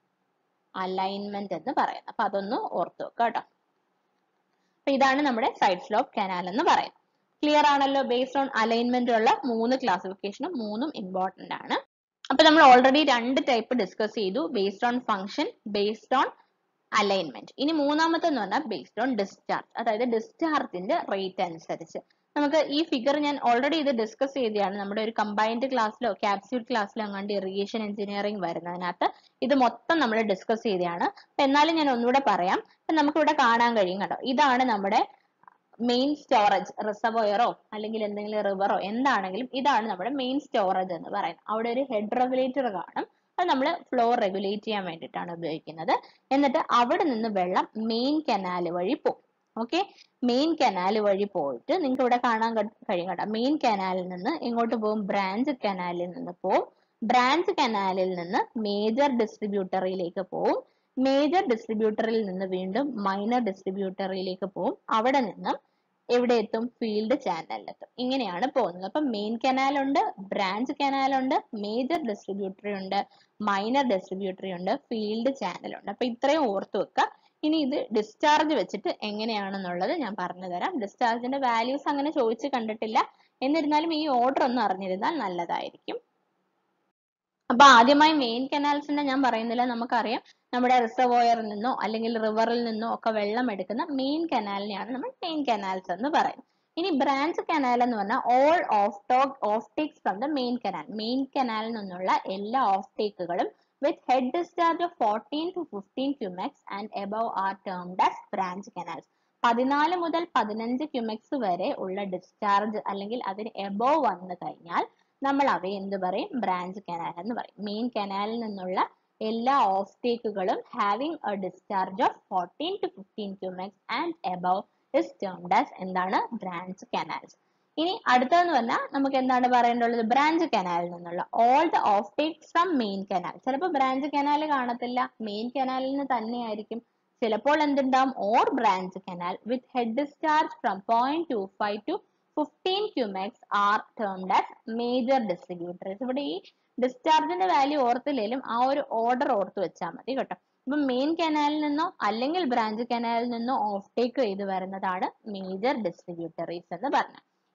അലൈൻമെന്റ് എന്ന് പറയുന്നത് അപ്പൊ അതൊന്ന് ഓർത്ത് വെക്കുക കേട്ടോ അപ്പൊ ഇതാണ് നമ്മുടെ സൈഡ് സ്ലോപ്പ് കനാൽ എന്ന് പറയുന്നത് ക്ലിയർ ആണല്ലോ ബേസ്ഡ് ഓൺ അലൈൻമെന്റ് ഉള്ള മൂന്ന് ക്ലാസിഫിക്കേഷനും മൂന്നും ഇമ്പോർട്ടന്റ് ആണ് അപ്പൊ നമ്മൾ ഓൾറെഡി രണ്ട് ടൈപ്പ് ഡിസ്കസ് ചെയ്തു based on function based on alignment ഇനി മൂന്നാമത്തെ എന്ന് പറഞ്ഞാൽ ബേസ്ഡ് ഓൺ ഡിസ്ചാർജ് അതായത് ഡിസ്ചാർജിന്റെ റേറ്റ് അനുസരിച്ച് നമുക്ക് ഈ ഫിഗർ ഞാൻ ഓൾറെഡി ഇത് ഡിസ്കസ് ചെയ്തതാണ് നമ്മുടെ ഒരു കമ്പൈൻഡ് ക്ലാസ്സിലോ ക്യാപ്സ്യൂൾ ക്ലാസ്സിലോ അങ്ങാണ്ട് ഇറിഗേഷൻ എഞ്ചിനീയറിംഗ് വരുന്നതിനകത്ത് ഇത് മൊത്തം നമ്മൾ ഡിസ്കസ് ചെയ്തതാണ് അപ്പൊ എന്നാലും ഞാൻ ഒന്നുകൂടെ പറയാം അപ്പൊ നമുക്ക് ഇവിടെ കാണാൻ കഴിയും കേട്ടോ ഇതാണ് നമ്മുടെ മെയിൻ സ്റ്റോറേജ് റിസർവോയറോ അല്ലെങ്കിൽ എന്തെങ്കിലും റിവറോ എന്താണെങ്കിലും ഇതാണ് നമ്മുടെ മെയിൻ സ്റ്റോറേജ് എന്ന് പറയുന്നത് അവിടെ ഒരു ഹെഡ് റെഗുലേറ്റർ കാണും അത് നമ്മൾ ഫ്ലോ റെഗുലേറ്റ് ചെയ്യാൻ വേണ്ടിയിട്ടാണ് ഉപയോഗിക്കുന്നത് എന്നിട്ട് അവിടെ നിന്ന് വെള്ളം മെയിൻ കനാൽ വഴി പോകും ഓക്കെ മെയിൻ കനാൽ വഴി പോയിട്ട് നിങ്ങൾക്ക് ഇവിടെ കാണാൻ കഴിയും കേട്ടോ മെയിൻ കനാലിൽ നിന്ന് എങ്ങോട്ട് പോകും ബ്രാഞ്ച് കനാലിൽ നിന്ന് പോകും ബ്രാഞ്ച് കനാലിൽ നിന്ന് മേജർ ഡിസ്ട്രിബ്യൂട്ടറിയിലേക്ക് പോകും മേജർ ഡിസ്ട്രിബ്യൂട്ടറിൽ നിന്ന് വീണ്ടും മൈനർ ഡിസ്ട്രിബ്യൂട്ടറിയിലേക്ക് പോകും അവിടെ നിന്നും എവിടെ എത്തും ഫീൽഡ് ചാനലിലെത്തും ഇങ്ങനെയാണ് പോകുന്നത് അപ്പൊ മെയിൻ കനാൽ ഉണ്ട് ബ്രാഞ്ച് കനാൽ ഉണ്ട് മേജർ ഡിസ്ട്രിബ്യൂട്ടറി ഉണ്ട് മൈനർ ഡിസ്ട്രിബ്യൂട്ടറി ഉണ്ട് ഫീൽഡ് ചാനൽ ഉണ്ട് അപ്പൊ ഇത്രയും ഓർത്ത് വെക്കുക ഇനി ഇത് ഡിസ്ചാർജ് വെച്ചിട്ട് എങ്ങനെയാണെന്നുള്ളത് ഞാൻ പറഞ്ഞു തരാം ഡിസ്ചാർജിന്റെ വാല്യൂസ് അങ്ങനെ ചോദിച്ചു കണ്ടിട്ടില്ല എന്നിരുന്നാലും ഈ ഓർഡർ ഒന്ന് അറിഞ്ഞിരുന്നാൽ നല്ലതായിരിക്കും അപ്പൊ ആദ്യമായി മെയിൻ കനാൽസിന്റെ ഞാൻ പറയുന്നില്ല നമുക്കറിയാം നമ്മുടെ റിസർവോയറിൽ നിന്നോ അല്ലെങ്കിൽ റിവറിൽ നിന്നോ ഒക്കെ വെള്ളം എടുക്കുന്ന മെയിൻ കനാലിനെയാണ് നമ്മൾ മെയിൻ കനാൽസ് എന്ന് പറയുന്നത് ഇനി ബ്രാഞ്ച് കനാൽ എന്ന് പറഞ്ഞാൽ all of talk off takes from the main canal main കനാലിൽ നിന്നുള്ള എല്ലാ ഓഫ് ടേക്കുകളും with head discharge of fourteen to fifteen cumecs and above are termed as branch canals പതിനാല് മുതൽ പതിനഞ്ച് ക്യൂമെക്സ് വരെ ഉള്ള ഡിസ്ചാർജ് അല്ലെങ്കിൽ അതിന് എബോവ് വന്നു കഴിഞ്ഞാൽ നമ്മൾ അവയെ എന്ത് പറയും ബ്രാഞ്ച് കനാൽ എന്ന് പറയും മെയിൻ കനാലിൽ നിന്നുള്ള എല്ലാ ഓഫ് ടേക്കുകളും having a discharge of fourteen to fifteen cumecs and above is termed as എന്താണ് ബ്രാഞ്ച് കനാൽസ് ഇനി അടുത്തതെന്ന് പറഞ്ഞാൽ നമുക്ക് എന്താണ് പറയേണ്ടുള്ളത് ബ്രാഞ്ച് കനാലിൽ നിന്നുള്ള all the off takes from main canal ചിലപ്പോൾ ബ്രാഞ്ച് കനാൽ കാണത്തില്ല മെയിൻ കനാലിൽ നിന്ന് തന്നെയായിരിക്കും ചിലപ്പോൾ എന്തുണ്ടാവും or branch canal with head discharge from point two five to fifteen cumecs are termed as major distributors ഇവിടെ ഈ ഡിസ്ചാർജിന്റെ വാല്യൂ ഓർത്തില്ലെങ്കിലും ആ ഒരു ഓർഡർ ഓർത്ത് വെച്ചാൽ മതി കേട്ടോ ഇപ്പൊ മെയിൻ കനാലിൽ നിന്നോ അല്ലെങ്കിൽ ബ്രാഞ്ച് കനാലിൽ നിന്നോ ഓഫ് ടേക്ക് ചെയ്ത് വരുന്നതാണ് മേജർ ഡിസ്ട്രിബ്യൂട്ടറീസ് എന്ന് പറഞ്ഞത്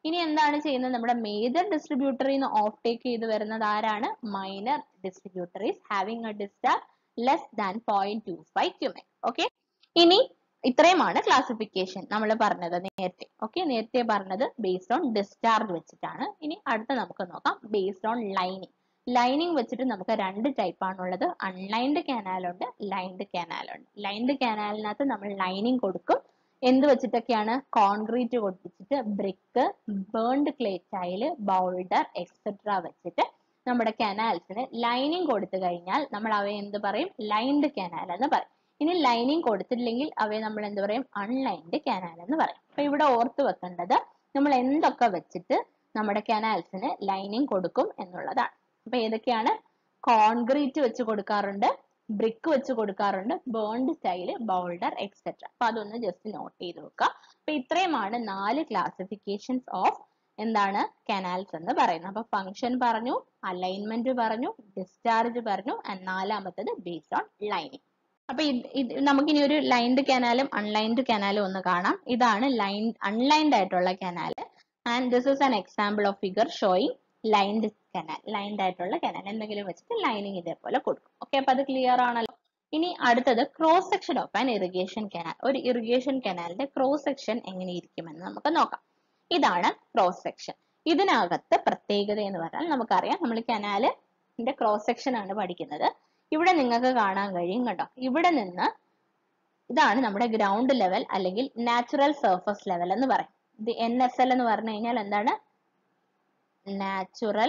ഇനി എന്താണ് ചെയ്യുന്നത് നമ്മുടെ മേജർ ഡിസ്ട്രിബ്യൂട്ടറിൽ നിന്ന് ഓഫ് ടേക്ക് ചെയ്ത് വരുന്നത് ആരാണ് minor distributaries having a discharge less than point two five cumec okay ഇനി ഇത്രയുമാണ് ക്ലാസിഫിക്കേഷൻ നമ്മൾ പറഞ്ഞത് നേരത്തെ ഓക്കെ നേരത്തെ പറഞ്ഞത് ബേസ്ഡ് ഓൺ ഡിസ്ചാർജ് വെച്ചിട്ടാണ് ഇനി അടുത്ത നമുക്ക് നോക്കാം ബേസ്ഡ് ഓൺ ലൈനിങ് ലൈനിങ് വെച്ചിട്ട് നമുക്ക് രണ്ട് ടൈപ്പ് ആണുള്ളത് അൺലൈൻഡ് കനാൽ ഉണ്ട് ലൈൻഡ് കനാൽ ഉണ്ട് ലൈൻഡ് കനാലിനകത്ത് നമ്മൾ ലൈനിങ് കൊടുക്കും എന്ത് വെച്ചിട്ടൊക്കെയാണ് കോൺക്രീറ്റ് കൊടുപ്പിച്ചിട്ട് brick burned clay tile boulder etcetera വെച്ചിട്ട് നമ്മുടെ കനാൽസിന് ലൈനിങ് കൊടുത്തു കഴിഞ്ഞാൽ നമ്മൾ അവയെ എന്ത് പറയും ലൈൻഡ് കനാൽ എന്ന് പറയും ഇനി ലൈനിങ് കൊടുത്തില്ലെങ്കിൽ അവയെ നമ്മൾ എന്ത് പറയും അൺലൈൻഡ് കനാൽ എന്ന് പറയും അപ്പൊ ഇവിടെ ഓർത്ത് വെക്കേണ്ടത് നമ്മൾ എന്തൊക്കെ വെച്ചിട്ട് നമ്മുടെ കനാൽസിന് ലൈനിങ് കൊടുക്കും എന്നുള്ളതാണ് അപ്പൊ ഏതൊക്കെയാണ് കോൺക്രീറ്റ് വെച്ച് കൊടുക്കാറുണ്ട് ബ്രിക്ക് വെച്ച് കൊടുക്കാറുണ്ട് ബേൺഡ് സ്റ്റൈല് ബൗൾഡർ എക്സെട്ര അപ്പൊ അതൊന്ന് ജസ്റ്റ് നോട്ട് ചെയ്ത് വെക്കുക അപ്പൊ ഇത്രയുമാണ് നാല് ക്ലാസിഫിക്കേഷൻസ് ഓഫ് എന്താണ് കനാൽസ് എന്ന് പറയുന്നത് അപ്പൊ ഫംഗ്ഷൻ പറഞ്ഞു അലൈൻമെന്റ് പറഞ്ഞു ഡിസ്ചാർജ് പറഞ്ഞു ആൻഡ് നാലാമത്തത് ബേസ്ഡ് ഓൺ ലൈനിങ് അപ്പൊ ഇത് നമുക്കിനി ഒരു ലൈൻഡ് കനാലും അൺലൈൻഡ് കനാലും ഒന്ന് കാണാം ഇതാണ് ലൈൻ അൺലൈൻഡ് ആയിട്ടുള്ള canal and this is an example of figure showing lined canal lined ആയിട്ടുള്ള കനാൽ എന്തെങ്കിലും വെച്ചിട്ട് ലൈനിങ് ഇതേപോലെ കൊടുക്കും ഓക്കെ അപ്പൊ അത് ക്ലിയർ ആണല്ലോ ഇനി അടുത്തത് cross section of an irrigation canal ഒരു ഇറിഗേഷൻ കനാലിന്റെ ക്രോസ് സെക്ഷൻ എങ്ങനെ ഇരിക്കുമെന്ന് നമുക്ക് നോക്കാം ഇതാണ് ക്രോസ് സെക്ഷൻ ഇതിനകത്ത് പ്രത്യേകത എന്ന് പറഞ്ഞാൽ നമുക്കറിയാം നമ്മൾ കനാലിന്റെ ക്രോസ് സെക്ഷൻ ആണ് പഠിക്കുന്നത് ഇവിടെ നിങ്ങൾക്ക് കാണാൻ കഴിയും കേട്ടോ ഇവിടെ നിന്ന് ഇതാണ് നമ്മുടെ ഗ്രൗണ്ട് ലെവൽ അല്ലെങ്കിൽ നാച്ചുറൽ സർഫസ് ലെവൽ എന്ന് പറയും ഇത് എൻ എസ് എൽ എന്ന് പറഞ്ഞു കഴിഞ്ഞാൽ എന്താണ് നാച്ചുറൽ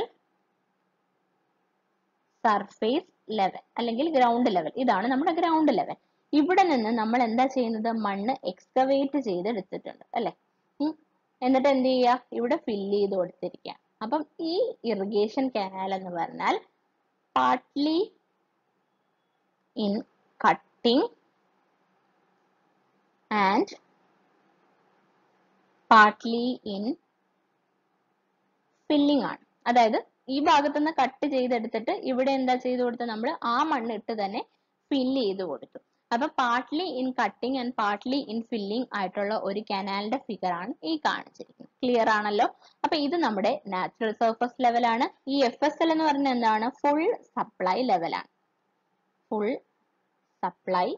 സർഫേസ് ലെവൽ അല്ലെങ്കിൽ ഗ്രൗണ്ട് ലെവൽ ഇതാണ് നമ്മുടെ ഗ്രൗണ്ട് ലെവൽ ഇവിടെ നിന്ന് നമ്മൾ എന്താ ചെയ്യുന്നത് മണ്ണ് എക്സ്കവേറ്റ് ചെയ്ത് എടുത്തിട്ടുണ്ട് അല്ലെ എന്നിട്ട് എന്ത് ചെയ്യുക ഇവിടെ ഫില്ല് ചെയ്ത് കൊടുത്തിരിക്കുക അപ്പം ഈ ഇറിഗേഷൻ കനാൽ എന്ന് പറഞ്ഞാൽ partly in cutting and partly in filling ആണ് അതായത് ഈ ഭാഗത്ത് നിന്ന് കട്ട് ചെയ്തെടുത്തിട്ട് ഇവിടെ എന്താ ചെയ്ത് കൊടുത്തത് നമ്മൾ ആ മണ്ണ് ഇട്ട് തന്നെ ഫില്ല് ചെയ്ത് കൊടുത്തു അപ്പൊ partly in cutting and partly in filling ആയിട്ടുള്ള ഒരു കനാലിന്റെ ഫിഗർ ആണ് ഈ കാണിച്ചിരിക്കുന്നത് ക്ലിയർ ആണല്ലോ അപ്പൊ ഇത് നമ്മുടെ നാച്ചുറൽ സർഫസ് ലെവലാണ് ഈ എഫ് എസ് എൽ എന്ന് പറഞ്ഞാൽ എന്താണ് ഫുൾ സപ്ലൈ ലെവലാണ് ഫുൾ സപ്ലൈ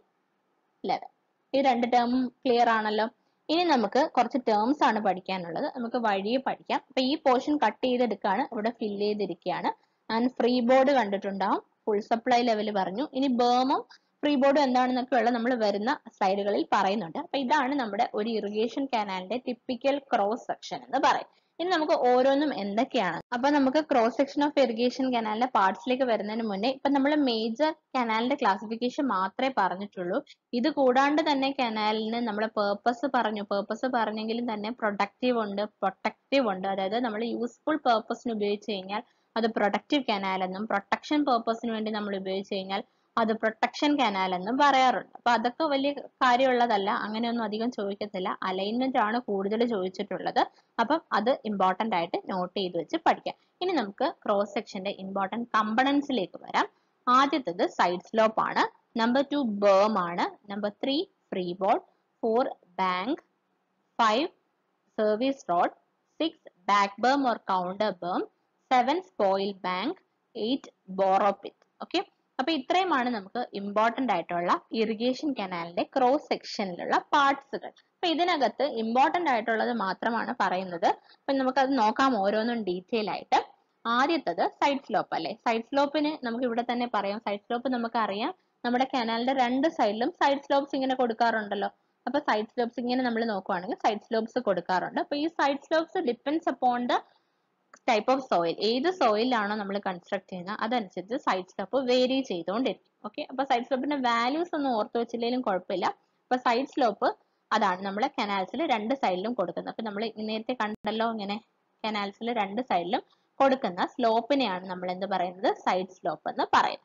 ലെവൽ ഈ രണ്ട് ടേം ക്ലിയർ ആണല്ലോ ഇനി നമുക്ക് കുറച്ച് ടേംസ് ആണ് പഠിക്കാനുള്ളത് നമുക്ക് വഴിയെ പഠിക്കാം അപ്പൊ ഈ പോർഷൻ കട്ട് ചെയ്തെടുക്കുകയാണ് ഇവിടെ ഫില്ല് ചെയ്തിരിക്കുകയാണ് ആൻഡ് ഫ്രീ ബോർഡ് കണ്ടിട്ടുണ്ടാവും ഫുൾ സപ്ലൈ ലെവൽ പറഞ്ഞു ഇനി ബേമും ഫ്രീ ബോർഡും എന്താണെന്നൊക്കെ ഉള്ള നമ്മൾ വരുന്ന സ്ലൈഡുകളിൽ പറയുന്നുണ്ട് അപ്പൊ ഇതാണ് നമ്മുടെ ഒരു ഇറിഗേഷൻ കനാലിന്റെ ടിപ്പിക്കൽ ക്രോസ് സെക്ഷൻ എന്ന് പറയും ഇനി നമുക്ക് ഓരോന്നും എന്തൊക്കെയാണ് അപ്പൊ നമുക്ക് ക്രോസ് സെക്ഷൻ ഓഫ് ഇറിഗേഷൻ കനാലിന്റെ പാർട്സിലേക്ക് വരുന്നതിന് മുന്നേ ഇപ്പൊ നമ്മൾ മേജർ കനാലിന്റെ ക്ലാസിഫിക്കേഷൻ മാത്രമേ പറഞ്ഞിട്ടുള്ളൂ ഇത് കൂടാണ്ട് തന്നെ കനാലിന് നമ്മൾ പേർപ്പസ് പറഞ്ഞു പേർപ്പസ് പറഞ്ഞെങ്കിലും തന്നെ പ്രൊഡക്റ്റീവ് ഉണ്ട് പ്രൊട്ടക്റ്റീവ് ഉണ്ട് അതായത് നമ്മൾ യൂസ്ഫുൾ പേർപ്പസിന് ഉപയോഗിച്ച് കഴിഞ്ഞാൽ അത് പ്രൊഡക്റ്റീവ് കനാൽ എന്നും പ്രൊട്ടക്ഷൻ പേർപ്പസിന് വേണ്ടി നമ്മൾ ഉപയോഗിച്ച് കഴിഞ്ഞാൽ അത് പ്രൊട്ടക്ഷൻ കനാൽ എന്നും പറയാറുണ്ട് അപ്പൊ അതൊക്കെ വലിയ കാര്യമുള്ളതല്ല അങ്ങനെയൊന്നും അധികം ചോദിക്കത്തില്ല അലൈൻമെന്റ് ആണ് കൂടുതൽ ചോദിച്ചിട്ടുള്ളത് അപ്പം അത് ഇമ്പോർട്ടന്റ് ആയിട്ട് നോട്ട് ചെയ്ത് വെച്ച് പഠിക്കാം ഇനി നമുക്ക് ക്രോസ് സെക്ഷന്റെ ഇമ്പോർട്ടന്റ് കമ്പണൻസിലേക്ക് വരാം ആദ്യത്തേത് സൈഡ് സ്ലോപ്പ് ആണ് നമ്പർ ടു ബേം ആണ് number three free board four bank five service road six back berm or counter berm seven spoil bank eight borrow pit okay അപ്പൊ ഇത്രയുമാണ് നമുക്ക് ഇമ്പോർട്ടന്റ് ആയിട്ടുള്ള ഇറിഗേഷൻ കനാലിന്റെ ക്രോസ് സെക്ഷനിലുള്ള പാർട്സുകൾ അപ്പൊ ഇതിനകത്ത് ഇമ്പോർട്ടന്റ് ആയിട്ടുള്ളത് മാത്രമാണ് പറയുന്നത് അപ്പൊ നമുക്കത് നോക്കാം ഓരോന്നും ഡീറ്റെയിൽ ആയിട്ട് ആദ്യത്തത് സൈഡ് സ്ലോപ്പ് അല്ലെ സൈഡ് സ്ലോപ്പിന് നമുക്ക് ഇവിടെ തന്നെ പറയാം സൈഡ് സ്ലോപ്പ് നമുക്ക് അറിയാം നമ്മുടെ കനാലിന്റെ രണ്ട് സൈഡിലും സൈഡ് സ്ലോപ്സ് ഇങ്ങനെ കൊടുക്കാറുണ്ടല്ലോ അപ്പൊ സൈഡ് സ്ലോപ്സ് ഇങ്ങനെ നമ്മൾ നോക്കുവാണെങ്കിൽ സൈഡ് സ്ലോപ്സ് കൊടുക്കാറുണ്ട് അപ്പൊ ഈ side slopes depends upon the type of soil ഏത് സോയിലാണോ നമ്മൾ കൺസ്ട്രക്ട് ചെയ്യുന്നത് അതനുസരിച്ച് സൈഡ് സ്ലോപ്പ് വേരി ചെയ്തുകൊണ്ടിരിക്കും ഓക്കെ അപ്പൊ സൈഡ് സ്ലോപ്പിന്റെ വാല്യൂസ് ഒന്നും ഓർത്ത് വെച്ചില്ലെങ്കിലും കുഴപ്പമില്ല അപ്പൊ സൈഡ് സ്ലോപ്പ് അതാണ് നമ്മൾ കനാൽസിൽ രണ്ട് സൈഡിലും കൊടുക്കുന്നത് അപ്പൊ നമ്മൾ നേരത്തെ കണ്ടല്ലോ ഇങ്ങനെ കനാൽസിൽ രണ്ട് സൈഡിലും കൊടുക്കുന്ന സ്ലോപ്പിനെയാണ് നമ്മൾ എന്ത് പറയുന്നത് സൈഡ് സ്ലോപ്പ് എന്ന് പറയുന്നത്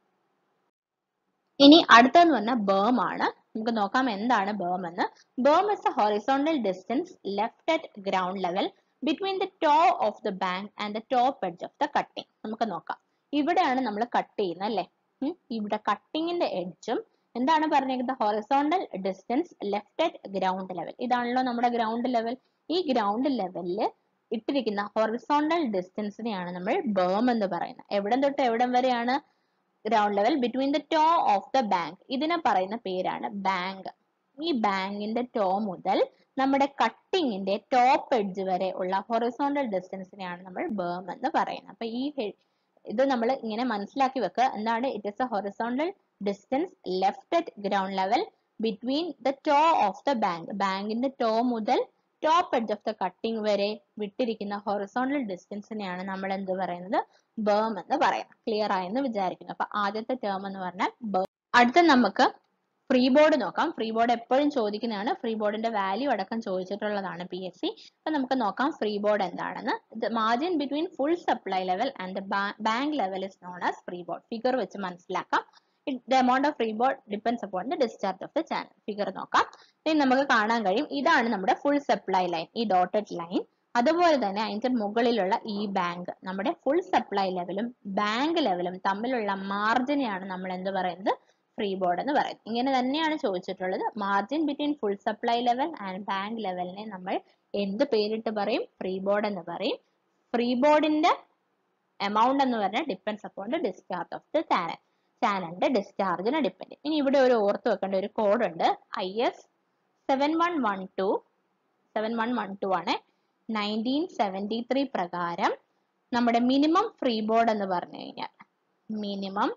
ഇനി അടുത്തെന്ന് പറഞ്ഞാൽ ബേം ആണ് നമുക്ക് നോക്കാം എന്താണ് ബേം എന്ന് berm is a horizontal distance left at ground level between the toe of the bank and the top edge of the cutting നമുക്ക് നോക്കാം ഇവിടെയാണ് നമ്മൾ കട്ട് ചെയ്യുന്നത് അല്ലേ ഇവിടെ കട്ടിങ്ങിന്റെ എഡ്ജും എന്താണ് പറഞ്ഞേക്കുന്നത് horizontal distance left at ground level ഇതാണല്ലോ നമ്മുടെ ഗ്രൗണ്ട് ലെവൽ ഈ ഗ്രൗണ്ട് ലെവലില് ഇട്ടിരിക്കുന്ന ഹൊറിസോണ്ടൽ ഡിസ്റ്റൻസിനെയാണ് നമ്മൾ ബേം എന്ന് പറയുന്നത് എവിടം തൊട്ട് എവിടം വരെയാണ് ground level between the toe of the bank ഇതിനെ പറയുന്ന പേരാണ് ബാങ്ക് ഈ ബാങ്കിന്റെ ടോ മുതൽ നമ്മുടെ കട്ടിങ്ങിന്റെ ടോപ്പ് എഡ്ജ് വരെ ഉള്ള ഹൊറിസോണ്ടൽ ഡിസ്റ്റൻസിനെയാണ് നമ്മൾ ബേം എന്ന് പറയുന്നത് അപ്പൊ ഈ ഹെ- ഇത് നമ്മൾ ഇങ്ങനെ മനസ്സിലാക്കി വെക്കുക എന്താണ് it is a horizontal distance left at ground level between the toe of the bank ബാങ്കിന്റെ ടോ മുതൽ top edge of the cutting വരെ വിട്ടിരിക്കുന്ന ഹൊറിസോണ്ടൽ ഡിസ്റ്റൻസിനെയാണ് നമ്മൾ എന്ത് പറയുന്നത് ബേം എന്ന് പറയുന്നത് ക്ലിയർ ആയെന്ന് വിചാരിക്കുന്നു അപ്പൊ ആദ്യത്തെ ടേം എന്ന് പറഞ്ഞാൽ ബേം അടുത്ത നമുക്ക് ഫ്രീ ബോർഡ് നോക്കാം ഫ്രീ ബോർഡ് എപ്പോഴും ചോദിക്കുന്നതാണ് ഫ്രീ ബോർഡിന്റെ വാല്യൂ അടക്കം ചോദിച്ചിട്ടുള്ളതാണ് പി എസ് സി അപ്പൊ നമുക്ക് നോക്കാം ഫ്രീ ബോർഡ് എന്താണെന്ന് margin between full supply level and bank level is known as free board figure വെച്ച് മനസ്സിലാക്കാം the amount of free board depends upon the discharge of the channel figure നോക്കാം ഇനി നമുക്ക് കാണാൻ കഴിയും ഇതാണ് നമ്മുടെ ഫുൾ സപ്ലൈ ലൈൻ ഈ ഡോട്ടഡ് ലൈൻ അതുപോലെ തന്നെ അതിന്റെ മുകളിലുള്ള ഈ ബാങ്ക് നമ്മുടെ ഫുൾ സപ്ലൈ ലെവലും ബാങ്ക് ലെവലും തമ്മിലുള്ള മാർജിനെയാണ് നമ്മൾ എന്ത് പറയുന്നത് ഫ്രീ ബോർഡ് എന്ന് പറയുന്നത് ഇങ്ങനെ തന്നെയാണ് ചോദിച്ചിട്ടുള്ളത് margin between full supply level and bank ലെവലിനെ നമ്മൾ എന്ത് പേരിട്ട് പറയും ഫ്രീ ബോർഡ് എന്ന് പറയും ഫ്രീ ബോർഡിന്റെ എമൗണ്ട് എന്ന് പറഞ്ഞാൽ depends upon the discharge of the channel ചാനലിന്റെ ഡിസ്ചാർജിനെ ഡിപ്പെൻഡ് ഇനി ഇവിടെ ഒരു ഓർത്ത് വെക്കേണ്ട ഒരു കോഡ് ഉണ്ട് I S seven one one two seven one one two ആണ് നയൻറ്റീൻ സെവൻറ്റി ത്രീ പ്രകാരം നമ്മുടെ മിനിമം ഫ്രീ ബോർഡ് എന്ന് പറഞ്ഞു കഴിഞ്ഞാൽ മിനിമം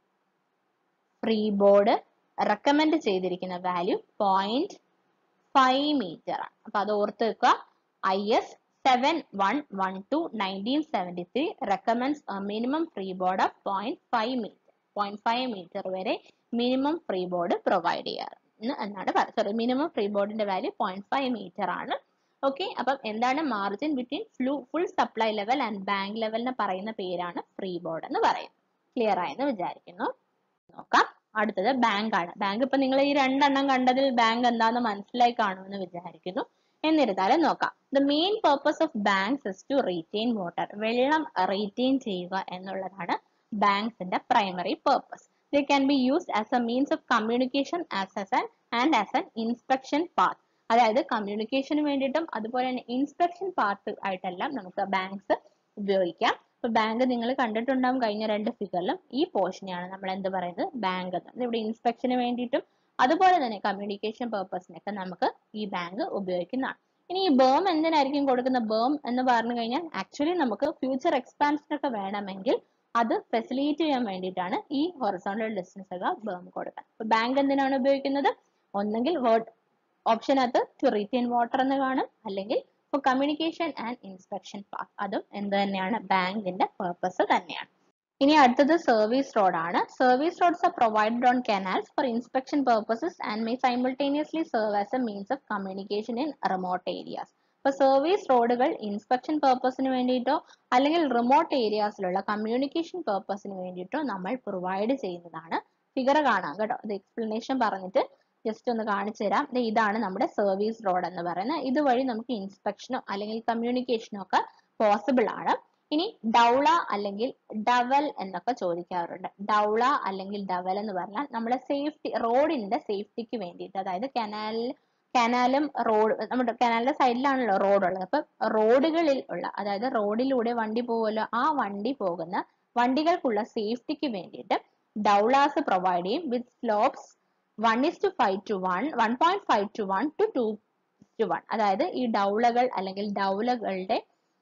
ഫ്രീ ബോർഡ് റെക്കമെൻഡ് ചെയ്തിരിക്കുന്ന വാല്യൂ പോയിന്റ് ഫൈവ് മീറ്റർ ആണ് അപ്പൊ അത് ഓർത്ത് വെക്കുക I S seven one one two nineteen seventy three recommends minimum free board of point five metre point five metre വരെ മിനിമം ഫ്രീ ബോർഡ് പ്രൊവൈഡ് ചെയ്യാറ് എന്ന് എന്നാണ് പറയുന്നത് സോറി മിനിമം ഫ്രീ ബോർഡിന്റെ വാല്യൂ പോയിന്റ് ഫൈവ് മീറ്റർ ആണ് okay അപ്പം എന്താണ് margin between flu full supply level and bank ലെവലിന് പറയുന്ന പേരാണ് ഫ്രീ ബോർഡ് എന്ന് പറയുന്നത് ക്ലിയർ ആയെന്ന് വിചാരിക്കുന്നു നോക്കാം അടുത്തത് ബാങ്ക് ആണ് ബാങ്ക് ഇപ്പൊ നിങ്ങൾ ഈ രണ്ടെണ്ണം കണ്ടതിൽ ബാങ്ക് എന്താന്ന് മനസ്സിലായി കാണുമെന്ന് വിചാരിക്കുന്നു എന്നിരുന്നാലും നോക്കാം the main purpose of banks is to retain water വെള്ളം റീറ്റെയിൻ ചെയ്യുക എന്നുള്ളതാണ് ബാങ്ക്സിന്റെ primary purpose they can be used as a means of communication as as an and as an inspection path അതായത് കമ്മ്യൂണിക്കേഷന് വേണ്ടിയിട്ടും അതുപോലെ തന്നെ ഇൻസ്പെക്ഷൻ പാർട്ട് ആയിട്ടെല്ലാം നമുക്ക് ബാങ്ക്സ് ഉപയോഗിക്കാം ഇപ്പൊ ബാങ്ക് നിങ്ങൾ കണ്ടിട്ടുണ്ടാവും കഴിഞ്ഞ രണ്ട് ഫിഗറിലും ഈ പോർഷനെയാണ് നമ്മൾ എന്ത് പറയുന്നത് ബാങ്ക് എന്ന് ഇവിടെ ഇൻസ്പെക്ഷന് വേണ്ടിയിട്ടും അതുപോലെ തന്നെ കമ്മ്യൂണിക്കേഷൻ പേർപ്പസിനൊക്കെ നമുക്ക് ഈ ബാങ്ക് ഉപയോഗിക്കുന്നതാണ് ഇനി ഈ ബേം എന്തിനായിരിക്കും കൊടുക്കുന്ന ബേം എന്ന് പറഞ്ഞു കഴിഞ്ഞാൽ ആക്ച്വലി നമുക്ക് ഫ്യൂച്ചർ എക്സ്പാൻഷൻ ഒക്കെ വേണമെങ്കിൽ അത് ഫെസിലിറ്റേറ്റ് ചെയ്യാൻ വേണ്ടിയിട്ടാണ് ഈ ഹൊറിസോണ്ടൽ ഡിസ്റ്റൻസ് ഒക്കെ ബേം കൊടുക്കുന്നത് അപ്പൊ ബാങ്ക് എന്തിനാണ് ഉപയോഗിക്കുന്നത് ഒന്നെങ്കിൽ വേർഡ് ഓപ്ഷനകത്ത് ടു റീറ്റെയിൻ വാട്ടർ എന്ന് കാണും അല്ലെങ്കിൽ for communication and inspection path അതും എന്ത് തന്നെയാണ് ബാങ്കിന്റെ പർപ്പസ് തന്നെയാണ് ഇനി അടുത്തത് സർവീസ് റോഡ് ആണ് service roads are provided on canals for inspection purposes and may simultaneously serve as a means of communication in remote areas ഇപ്പൊ സർവീസ് റോഡുകൾ ഇൻസ്പെക്ഷൻ പർപ്പസിന് വേണ്ടിയിട്ടോ അല്ലെങ്കിൽ റിമോട്ട് ഏരിയാസിലുള്ള കമ്മ്യൂണിക്കേഷൻ പർപ്പസിന് വേണ്ടിയിട്ടോ നമ്മൾ പ്രൊവൈഡ് ചെയ്യുന്നതാണ് ഫിഗർ കാണാം കേട്ടോ ഇത് എക്സ്പ്ലനേഷൻ പറഞ്ഞിട്ട് ജസ്റ്റ് ഒന്ന് കാണിച്ചു തരാം ദേ ഇതാണ് നമ്മുടെ സർവീസ് റോഡ് എന്ന് പറയുന്നത് ഇതുവഴി നമുക്ക് ഇൻസ്പെക്ഷനോ അല്ലെങ്കിൽ കമ്മ്യൂണിക്കേഷനോ ഒക്കെ പോസിബിൾ ആണ് ഇനി ഡൗള അല്ലെങ്കിൽ ഡവൽ എന്നൊക്കെ ചോദിക്കാറുണ്ട് ഡൗള അല്ലെങ്കിൽ ഡവൽ എന്ന് പറഞ്ഞാൽ നമ്മുടെ സേഫ്റ്റി റോഡിന്റെ സേഫ്റ്റിക്ക് വേണ്ടിയിട്ട് അതായത് കനാലിൽ കനാലും റോഡ് നമ്മുടെ കനാലിന്റെ സൈഡിലാണല്ലോ റോഡ് ഉള്ളത് അപ്പൊ റോഡുകളിൽ ഉള്ള അതായത് റോഡിലൂടെ വണ്ടി പോകുമല്ലോ ആ വണ്ടി പോകുന്ന വണ്ടികൾക്കുള്ള സേഫ്റ്റിക്ക് വേണ്ടിയിട്ട് ഡൗളാസ് പ്രൊവൈഡ് ചെയ്യും with slopes one is to five to one one point five to one two to two one അതായത് ഈ ഡൗളകൾ അല്ലെങ്കിൽ ഡൗലകളുടെ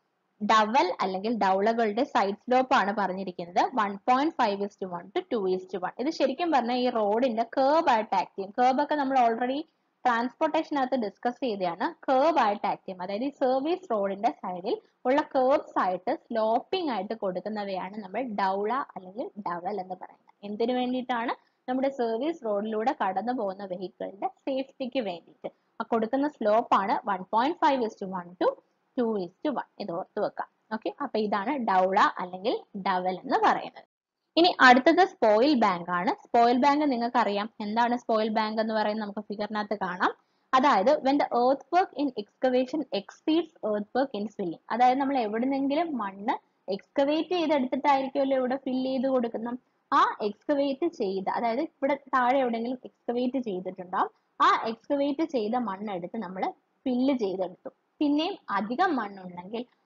ഡവൽ അല്ലെങ്കിൽ ഡൗളകളുടെ സൈഡ് സ്ലോപ്പ് ആണ് പറഞ്ഞിരിക്കുന്നത് one point five is to one two two is to one ഇത് ശരിക്കും പറഞ്ഞാൽ ഈ റോഡിന്റെ കേർബ് ആയിട്ട് ആക്ട് ചെയ്യും കേർബ് ഒക്കെ നമ്മൾ ഓൾറെഡി ട്രാൻസ്പോർട്ടേഷനകത്ത് ഡിസ്കസ് ചെയ്തതാണ് കേർബ് ആയിട്ട് ആക്ട് ചെയ്യും അതായത് ഈ സർവീസ് റോഡിന്റെ സൈഡിൽ ഉള്ള കേർബ്സ് ആയിട്ട് സ്ലോപ്പിംഗ് ആയിട്ട് കൊടുക്കുന്നവയാണ് നമ്മൾ ഡൗള അല്ലെങ്കിൽ ഡവൽ എന്ന് പറയുന്നത് എന്തിനു വേണ്ടിയിട്ടാണ് നമ്മുടെ സർവീസ് റോഡിലൂടെ കടന്നു പോകുന്ന വെഹിക്കിളിന്റെ സേഫ്റ്റിക്ക് വേണ്ടിയിട്ട് ആ കൊടുക്കുന്ന സ്ലോപ്പ് ആണ് one point five is to one two two is to one ഇത് ഓർത്ത് വെക്കാം ഓക്കെ അപ്പൊ ഇതാണ് ഡൗള അല്ലെങ്കിൽ ഡവൽ എന്ന് പറയുന്നത് ഇനി അടുത്തത് സ്പോയിൽ ബാങ്ക് ആണ് സ്പോയിൽ ബാങ്ക് നിങ്ങൾക്ക് അറിയാം എന്താണ് സ്പോയിൽ ബാങ്ക് എന്ന് പറയുന്നത് നമുക്ക് ഫിഗറിനകത്ത് കാണാം അതായത് when the earthwork in excavation exceeds earthwork in filling അതായത് നമ്മൾ എവിടെന്നെങ്കിലും മണ്ണ് എക്സ്കവേറ്റ് ചെയ്തെടുത്തിട്ടായിരിക്കുമല്ലോ ഇവിടെ ഫില്ല് ചെയ്ത് കൊടുക്കുന്നത് ആ എക്സ്കവേറ്റ് ചെയ്ത അതായത് ഇവിടെ താഴെ എവിടെയെങ്കിലും എക്സ്കവേറ്റ് ചെയ്തിട്ടുണ്ടാവും ആ എക്സ്കവേറ്റ് ചെയ്ത മണ്ണെടുത്ത് നമ്മൾ ഫില്ല് ചെയ്തെടുത്തു പിന്നെയും അധികം മണ്ണുണ്ടെങ്കിൽ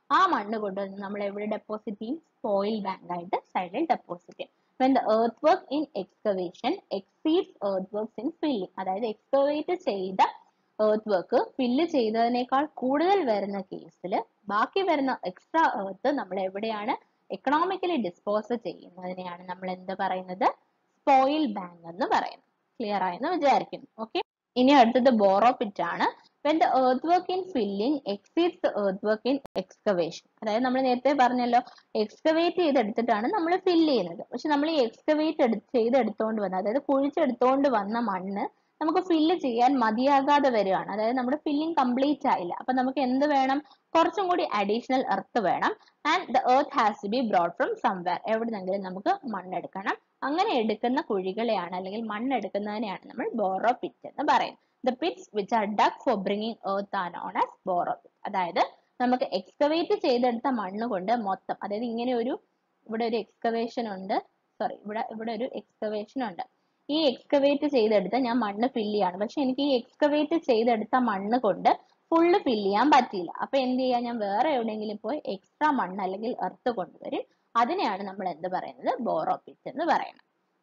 ആ മണ്ണ് കൊണ്ടുവന്ന് നമ്മൾ എവിടെ ഡെപ്പോസിറ്റ് ചെയ്യും സോയിൽ ബാങ്ക് ആയിട്ട് സൈഡിൽ ഡെപ്പോസിറ്റ് ചെയ്യും when the earthwork in excavation exceeds earthworks in filling അതായത് എക്സ്കവേറ്റ് ചെയ്ത earthwork ഫില്ല് ചെയ്തതിനേക്കാൾ കൂടുതൽ വരുന്ന കേസിൽ ബാക്കി വരുന്ന എക്സ്ട്രാ earth നമ്മൾ എവിടെയാണ് എക്കണോമിക്കലി ഡിസ്പോസ് ചെയ്യുന്നതിനെയാണ് നമ്മൾ എന്ത് പറയുന്നത് സ്പോയിൽ ബാങ്ക് എന്ന് പറയുന്നത് ക്ലിയർ ആയെന്ന് വിചാരിക്കുന്നു ഓക്കെ ഇനി അടുത്തത് ബോറോ പിറ്റ് ആണ് when the earthwork in filling exceeds the earthwork in excavation അതായത് നമ്മൾ നേരത്തെ പറഞ്ഞല്ലോ എക്സ്കവേറ്റ് ചെയ്തെടുത്തിട്ടാണ് നമ്മൾ ഫില്ല് ചെയ്യുന്നത് പക്ഷെ നമ്മൾ ഈ എക്സ്കവേറ്റ് എടു ചെയ്തെടുത്തോണ്ട് വന്ന അതായത് കുഴിച്ചെടുത്തോണ്ട് വന്ന മണ്ണ് നമുക്ക് ഫില്ല് ചെയ്യാൻ മതിയാകാതെ വരികയാണ് അതായത് നമ്മുടെ ഫില്ലിംഗ് കംപ്ലീറ്റ് ആയില്ല അപ്പൊ നമുക്ക് എന്ത് വേണം കുറച്ചും കൂടി അഡീഷണൽ എർത്ത് വേണം and the earth has to be brought from somewhere എവിടുന്നെങ്കിലും നമുക്ക് മണ്ണെടുക്കണം അങ്ങനെ എടുക്കുന്ന കുഴികളെയാണ് അല്ലെങ്കിൽ മണ്ണെടുക്കുന്നതിനെയാണ് നമ്മൾ ബോറോ പിറ്റ് എന്ന് പറയുന്നത് the pits which are dug for bringing earth are known as borrow pit അതായത് നമുക്ക് എക്സ്കവേറ്റ് ചെയ്തെടുത്ത മണ്ണ് കൊണ്ട് മൊത്തം അതായത് ഇങ്ങനെ ഒരു ഇവിടെ ഒരു എക്സ്കവേഷൻ ഉണ്ട് സോറി ഇവിടെ ഇവിടെ ഒരു എക്സ്കവേഷൻ ഉണ്ട് ഈ എക്സ്കവേറ്റ് ചെയ്തെടുത്ത് ഞാൻ മണ്ണ് ഫില്ല് ചെയ്യാണ് പക്ഷെ എനിക്ക് ഈ എക്സ്കവേറ്റ് ചെയ്തെടുത്ത മണ്ണ് കൊണ്ട് ഫുള്ള് ഫില്ല് ചെയ്യാൻ പറ്റിയില്ല അപ്പൊ എന്ത് ചെയ്യാം ഞാൻ വേറെ എവിടെയെങ്കിലും പോയി എക്സ്ട്രാ മണ്ണ് അല്ലെങ്കിൽ എർത്ത് കൊണ്ടുവരും അതിനെയാണ് നമ്മൾ എന്ത് പറയുന്നത് ബോറോ പിറ്റ് എന്ന് പറയുന്നത്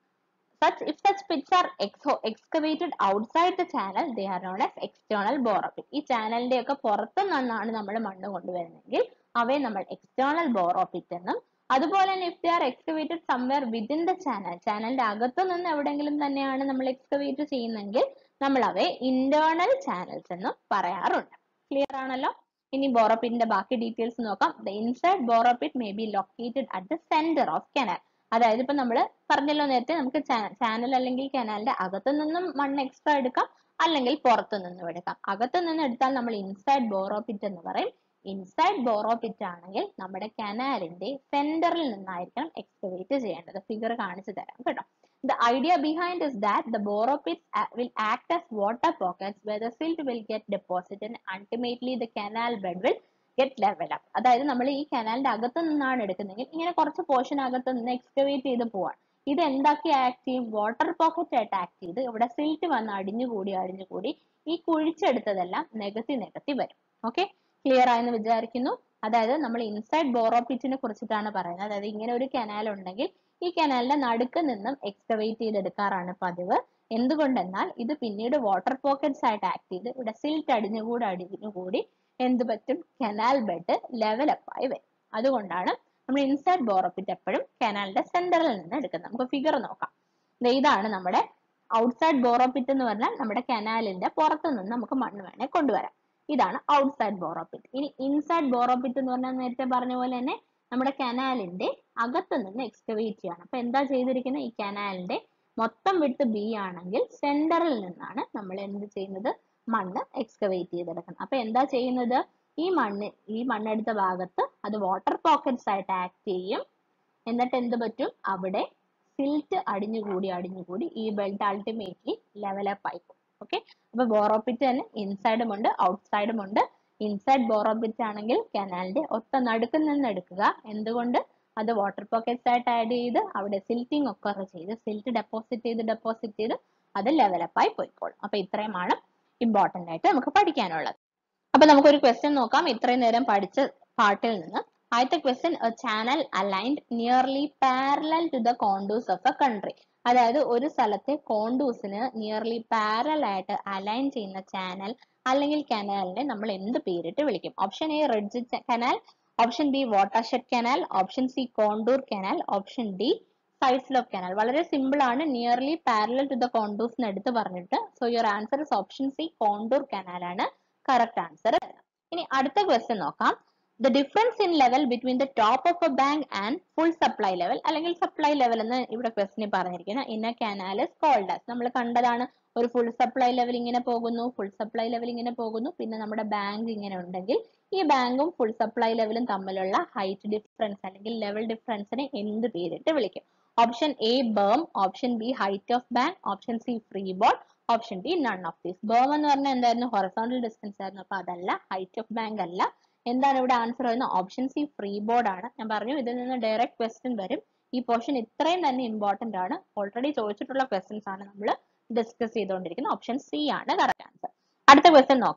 such if such pits are exo excavated outside the channel they are known as external bore pit ഈ ചാനലിന്റെ ഒക്കെ പുറത്തു നിന്നാണ് നമ്മൾ മണ്ണ് കൊണ്ടുവരുന്നതെങ്കിൽ അവയെ നമ്മൾ external bore pit എന്നും അതുപോലെ തന്നെ if they are excavated somewhere within the channel ചാനലിന്റെ അകത്തു നിന്ന് എവിടെയെങ്കിലും തന്നെയാണ് നമ്മൾ എക്സ്കവേറ്റ് ചെയ്യുന്നതെങ്കിൽ നമ്മൾ അവയെ ഇന്റേണൽ ചാനൽസ് എന്നും പറയാറുണ്ട് ക്ലിയർ ആണല്ലോ ഇനി ബോറോപിറ്റിന്റെ ബാക്കി ഡീറ്റെയിൽസ് നോക്കാം the inside borrow pit may be located at the centre of canal അതായത് ഇപ്പൊ നമ്മൾ പറഞ്ഞല്ലോ നേരത്തെ നമുക്ക് ചാനൽ അല്ലെങ്കിൽ കനാലിന്റെ അകത്തു നിന്നും മണ്ണ് എക്സ്ട്രാ എടുക്കാം അല്ലെങ്കിൽ പുറത്തു നിന്നും എടുക്കാം അകത്തു നിന്ന് എടുത്താൽ നമ്മൾ ഇൻസൈഡ് ബോറോപിറ്റ് എന്ന് പറയും ഇൻസൈഡ് ബോറോപിറ്റ് ആണെങ്കിൽ നമ്മുടെ കനാലിന്റെ സെന്ററിൽ നിന്നായിരിക്കണം എക്സ്കവേറ്റ് ചെയ്യേണ്ടത് ഫിഗർ കാണിച്ചു തരാം കേട്ടോ The idea behind is that the borrow pits a- will act as water pockets where the silt will get deposited and ultimately the canal bed will get level up. അതായത് നമ്മൾ ഈ കനാലിന്റെ അകത്ത് നിന്നാണ് എടുക്കുന്നതെങ്കിൽ ഇങ്ങനെ കുറച്ച് പോർഷൻ അകത്ത് നിന്ന് എക്സ്കവേറ്റ് ചെയ്ത് പോവാണ് ഇത് എന്താക്കി ആക്ട് ചെയ്യും വാട്ടർ പോക്കറ്റ് ആയിട്ട് ആക്ട് ചെയ്ത് ഇവിടെ സിൽറ്റ് വന്ന് അടിഞ്ഞുകൂടി അടിഞ്ഞുകൂടി ഈ കുഴിച്ചെടുത്തതെല്ലാം നികത്തി നികത്തി വരും ഓക്കെ ക്ലിയർ ആയെന്ന് വിചാരിക്കുന്നു അതായത് നമ്മൾ ഇൻസൈഡ് ബോറോ പിറ്റിനെ കുറിച്ചിട്ടാണ് പറയുന്നത് അതായത് ഇങ്ങനെ ഒരു കനാൽ ഉണ്ടെങ്കിൽ ഈ കനാലിന്റെ നടുക്ക് നിന്നും എക്സ്കവേറ്റ് ചെയ്തെടുക്കാറാണ് പതിവ് എന്തുകൊണ്ടെന്നാൽ ഇത് പിന്നീട് വാട്ടർ പോക്കറ്റ്സ് ആയിട്ട് ആക്ട് ചെയ്ത് ഇവിടെ സിൽറ്റ് അടിഞ്ഞുകൂടി അടിഞ്ഞുകൂടി എന്ത് പറ്റും കനാൽ ബെഡ് ലെവൽ ആയി വരും അതുകൊണ്ടാണ് നമ്മൾ ഇൻസൈഡ് ബോറോപ്പിറ്റ് എപ്പോഴും കനാലിന്റെ സെന്ററിൽ നിന്ന് എടുക്കുന്നത് നമുക്ക് ഫിഗർ നോക്കാം ദേ ഇതാണ് നമ്മുടെ ഔട്ട്സൈഡ് ബോറോപ്പിറ്റ് എന്ന് പറഞ്ഞാൽ നമ്മുടെ കനാലിന്റെ പുറത്തു നിന്ന് നമുക്ക് മണ്ണ് വേണേ കൊണ്ടുവരാം ഇതാണ് ഔട്ട്സൈഡ് ബോറോപ്പിറ്റ് ഇനി ഇൻസൈഡ് ബോറോപ്പിറ്റ് എന്ന് പറഞ്ഞാൽ നേരത്തെ പറഞ്ഞ പോലെ തന്നെ നമ്മുടെ കനാലിന്റെ അകത്ത് നിന്ന് എക്സ്കവേറ്റ് ചെയ്യണം അപ്പൊ എന്താ ചെയ്തിരിക്കുന്നത് ഈ കനാലിന്റെ മൊത്തം വിട്ട് ബി ആണെങ്കിൽ സെന്ററിൽ നിന്നാണ് നമ്മൾ എന്ത് ചെയ്യുന്നത് മണ്ണ് എക്സ്കവേറ്റ് ചെയ്തെടുക്കുന്നത് അപ്പൊ എന്താ ചെയ്യുന്നത് ഈ മണ്ണ് ഈ മണ്ണെടുത്ത ഭാഗത്ത് അത് വാട്ടർ പോക്കറ്റ്സ് ആയിട്ട് ആക്ട് ചെയ്യും എന്നിട്ട് എന്ത് പറ്റും അവിടെ സിൽറ്റ് അടിഞ്ഞുകൂടി അടിഞ്ഞുകൂടി ഈ ബെൽറ്റ് അൾട്ടിമേറ്റ്ലി ലെവലപ്പ് ആയിപ്പോകും ഓക്കെ അപ്പൊ ബോറോപ്പിറ്റ് തന്നെ ഇൻസൈഡും ഉണ്ട് ഔട്ട്സൈഡും ഉണ്ട് ഇൻസൈഡ് ബോറോപ്പിറ്റ് ആണെങ്കിൽ കനാലിന്റെ ഒത്ത നടുക്ക് നിന്ന് എടുക്കുക എന്തുകൊണ്ട് അത് വാട്ടർ പോക്കറ്റ്സ് ആയിട്ട് ആഡ് ചെയ്ത് അവിടെ സിൽറ്റിംഗ് ഒക്കെ ചെയ്ത് സിൽറ്റ് ഡെപ്പോസിറ്റ് ചെയ്ത് ഡെപ്പോസിറ്റ് ചെയ്ത് അത് ലെവലപ്പ് ആയി പോയിക്കോളും അപ്പൊ ഇത്രയുമാണ് ഇമ്പോർട്ടന്റ് ആയിട്ട് നമുക്ക് പഠിക്കാനുള്ളത് അപ്പൊ നമുക്കൊരു ക്വസ്റ്റ്യൻ നോക്കാം ഇത്രയും നേരം പഠിച്ച പാർട്ടിൽ നിന്ന് ആദ്യത്തെ question channel aligned nearly parallel to the contours of a country അതായത് ഒരു സ്ഥലത്തെ കോണ്ടൂസിന് നിയർലി പാരലൽ ആയിട്ട് അലൈൻ ചെയ്യുന്ന ചാനൽ അല്ലെങ്കിൽ കനാലിനെ നമ്മൾ എന്ത് പേരിട്ട് വിളിക്കും option A ridge canal option B watershed canal option C contour canal option D sides of canal വളരെ സിമ്പിൾ ആണ് nearly parallel to the contours എന്ന് എടുത്ത് പറഞ്ഞിട്ട് so your answer is option C contour canal ആണ് correct answer ഇനി അടുത്ത question നോക്കാം the difference in level between the top of a bank and full supply level അല്ലെങ്കിൽ supply level എന്ന് ഇവിടെ ക്വസ്റ്റിന് പറഞ്ഞിരിക്കുന്നത് in a canal is called as നമ്മൾ കണ്ടതാണ് ഒരു ഫുൾ സപ്ലൈ ലെവൽ ഇങ്ങനെ പോകുന്നു ഫുൾ സപ്ലൈ ലെവൽ ഇങ്ങനെ പോകുന്നു പിന്നെ നമ്മുടെ ബാങ്ക് ഇങ്ങനെ ഉണ്ടെങ്കിൽ ഈ ബാങ്കും ഫുൾ സപ്ലൈ ലെവലും തമ്മിലുള്ള ഹൈറ്റ് ഡിഫറൻസ് അല്ലെങ്കിൽ ലെവൽ ഡിഫറൻസിനെ എന്ത് പേരിട്ട് വിളിക്കും option A berm option B height of bank option C freeboard option D none of these berm എന്ന് പറഞ്ഞാൽ എന്തായിരുന്നു ഹൊറസോണ്ടൽ ഡിസ്റ്റൻസ് ആയിരുന്നു അപ്പൊ അതല്ല ഹൈറ്റ് ഓഫ് ബാങ്ക് അല്ല എന്താണ് ഇവിടെ ആൻസർ വരുന്നത് ഓപ്ഷൻ സി ഫ്രീ ബോർഡ് ആണ് ഞാൻ പറഞ്ഞു ഇതിൽ നിന്ന് ഡയറക്റ്റ് ക്വസ്റ്റ്യൻ വരും ഈ പോർഷൻ ഇത്രയും തന്നെ ഇമ്പോർട്ടന്റ് ആണ് ഓൾറെഡി ചോദിച്ചിട്ടുള്ള ക്വസ്റ്റ്യൻസ് ആണ് നമ്മൾ ഡിസ്കസ് ചെയ്തുകൊണ്ടിരിക്കുന്നത് ഓപ്ഷൻ സി ആണ് കറക്റ്റ് ആൻസർ അടുത്ത ക്വസ്റ്റ്യൻ നോക്കാം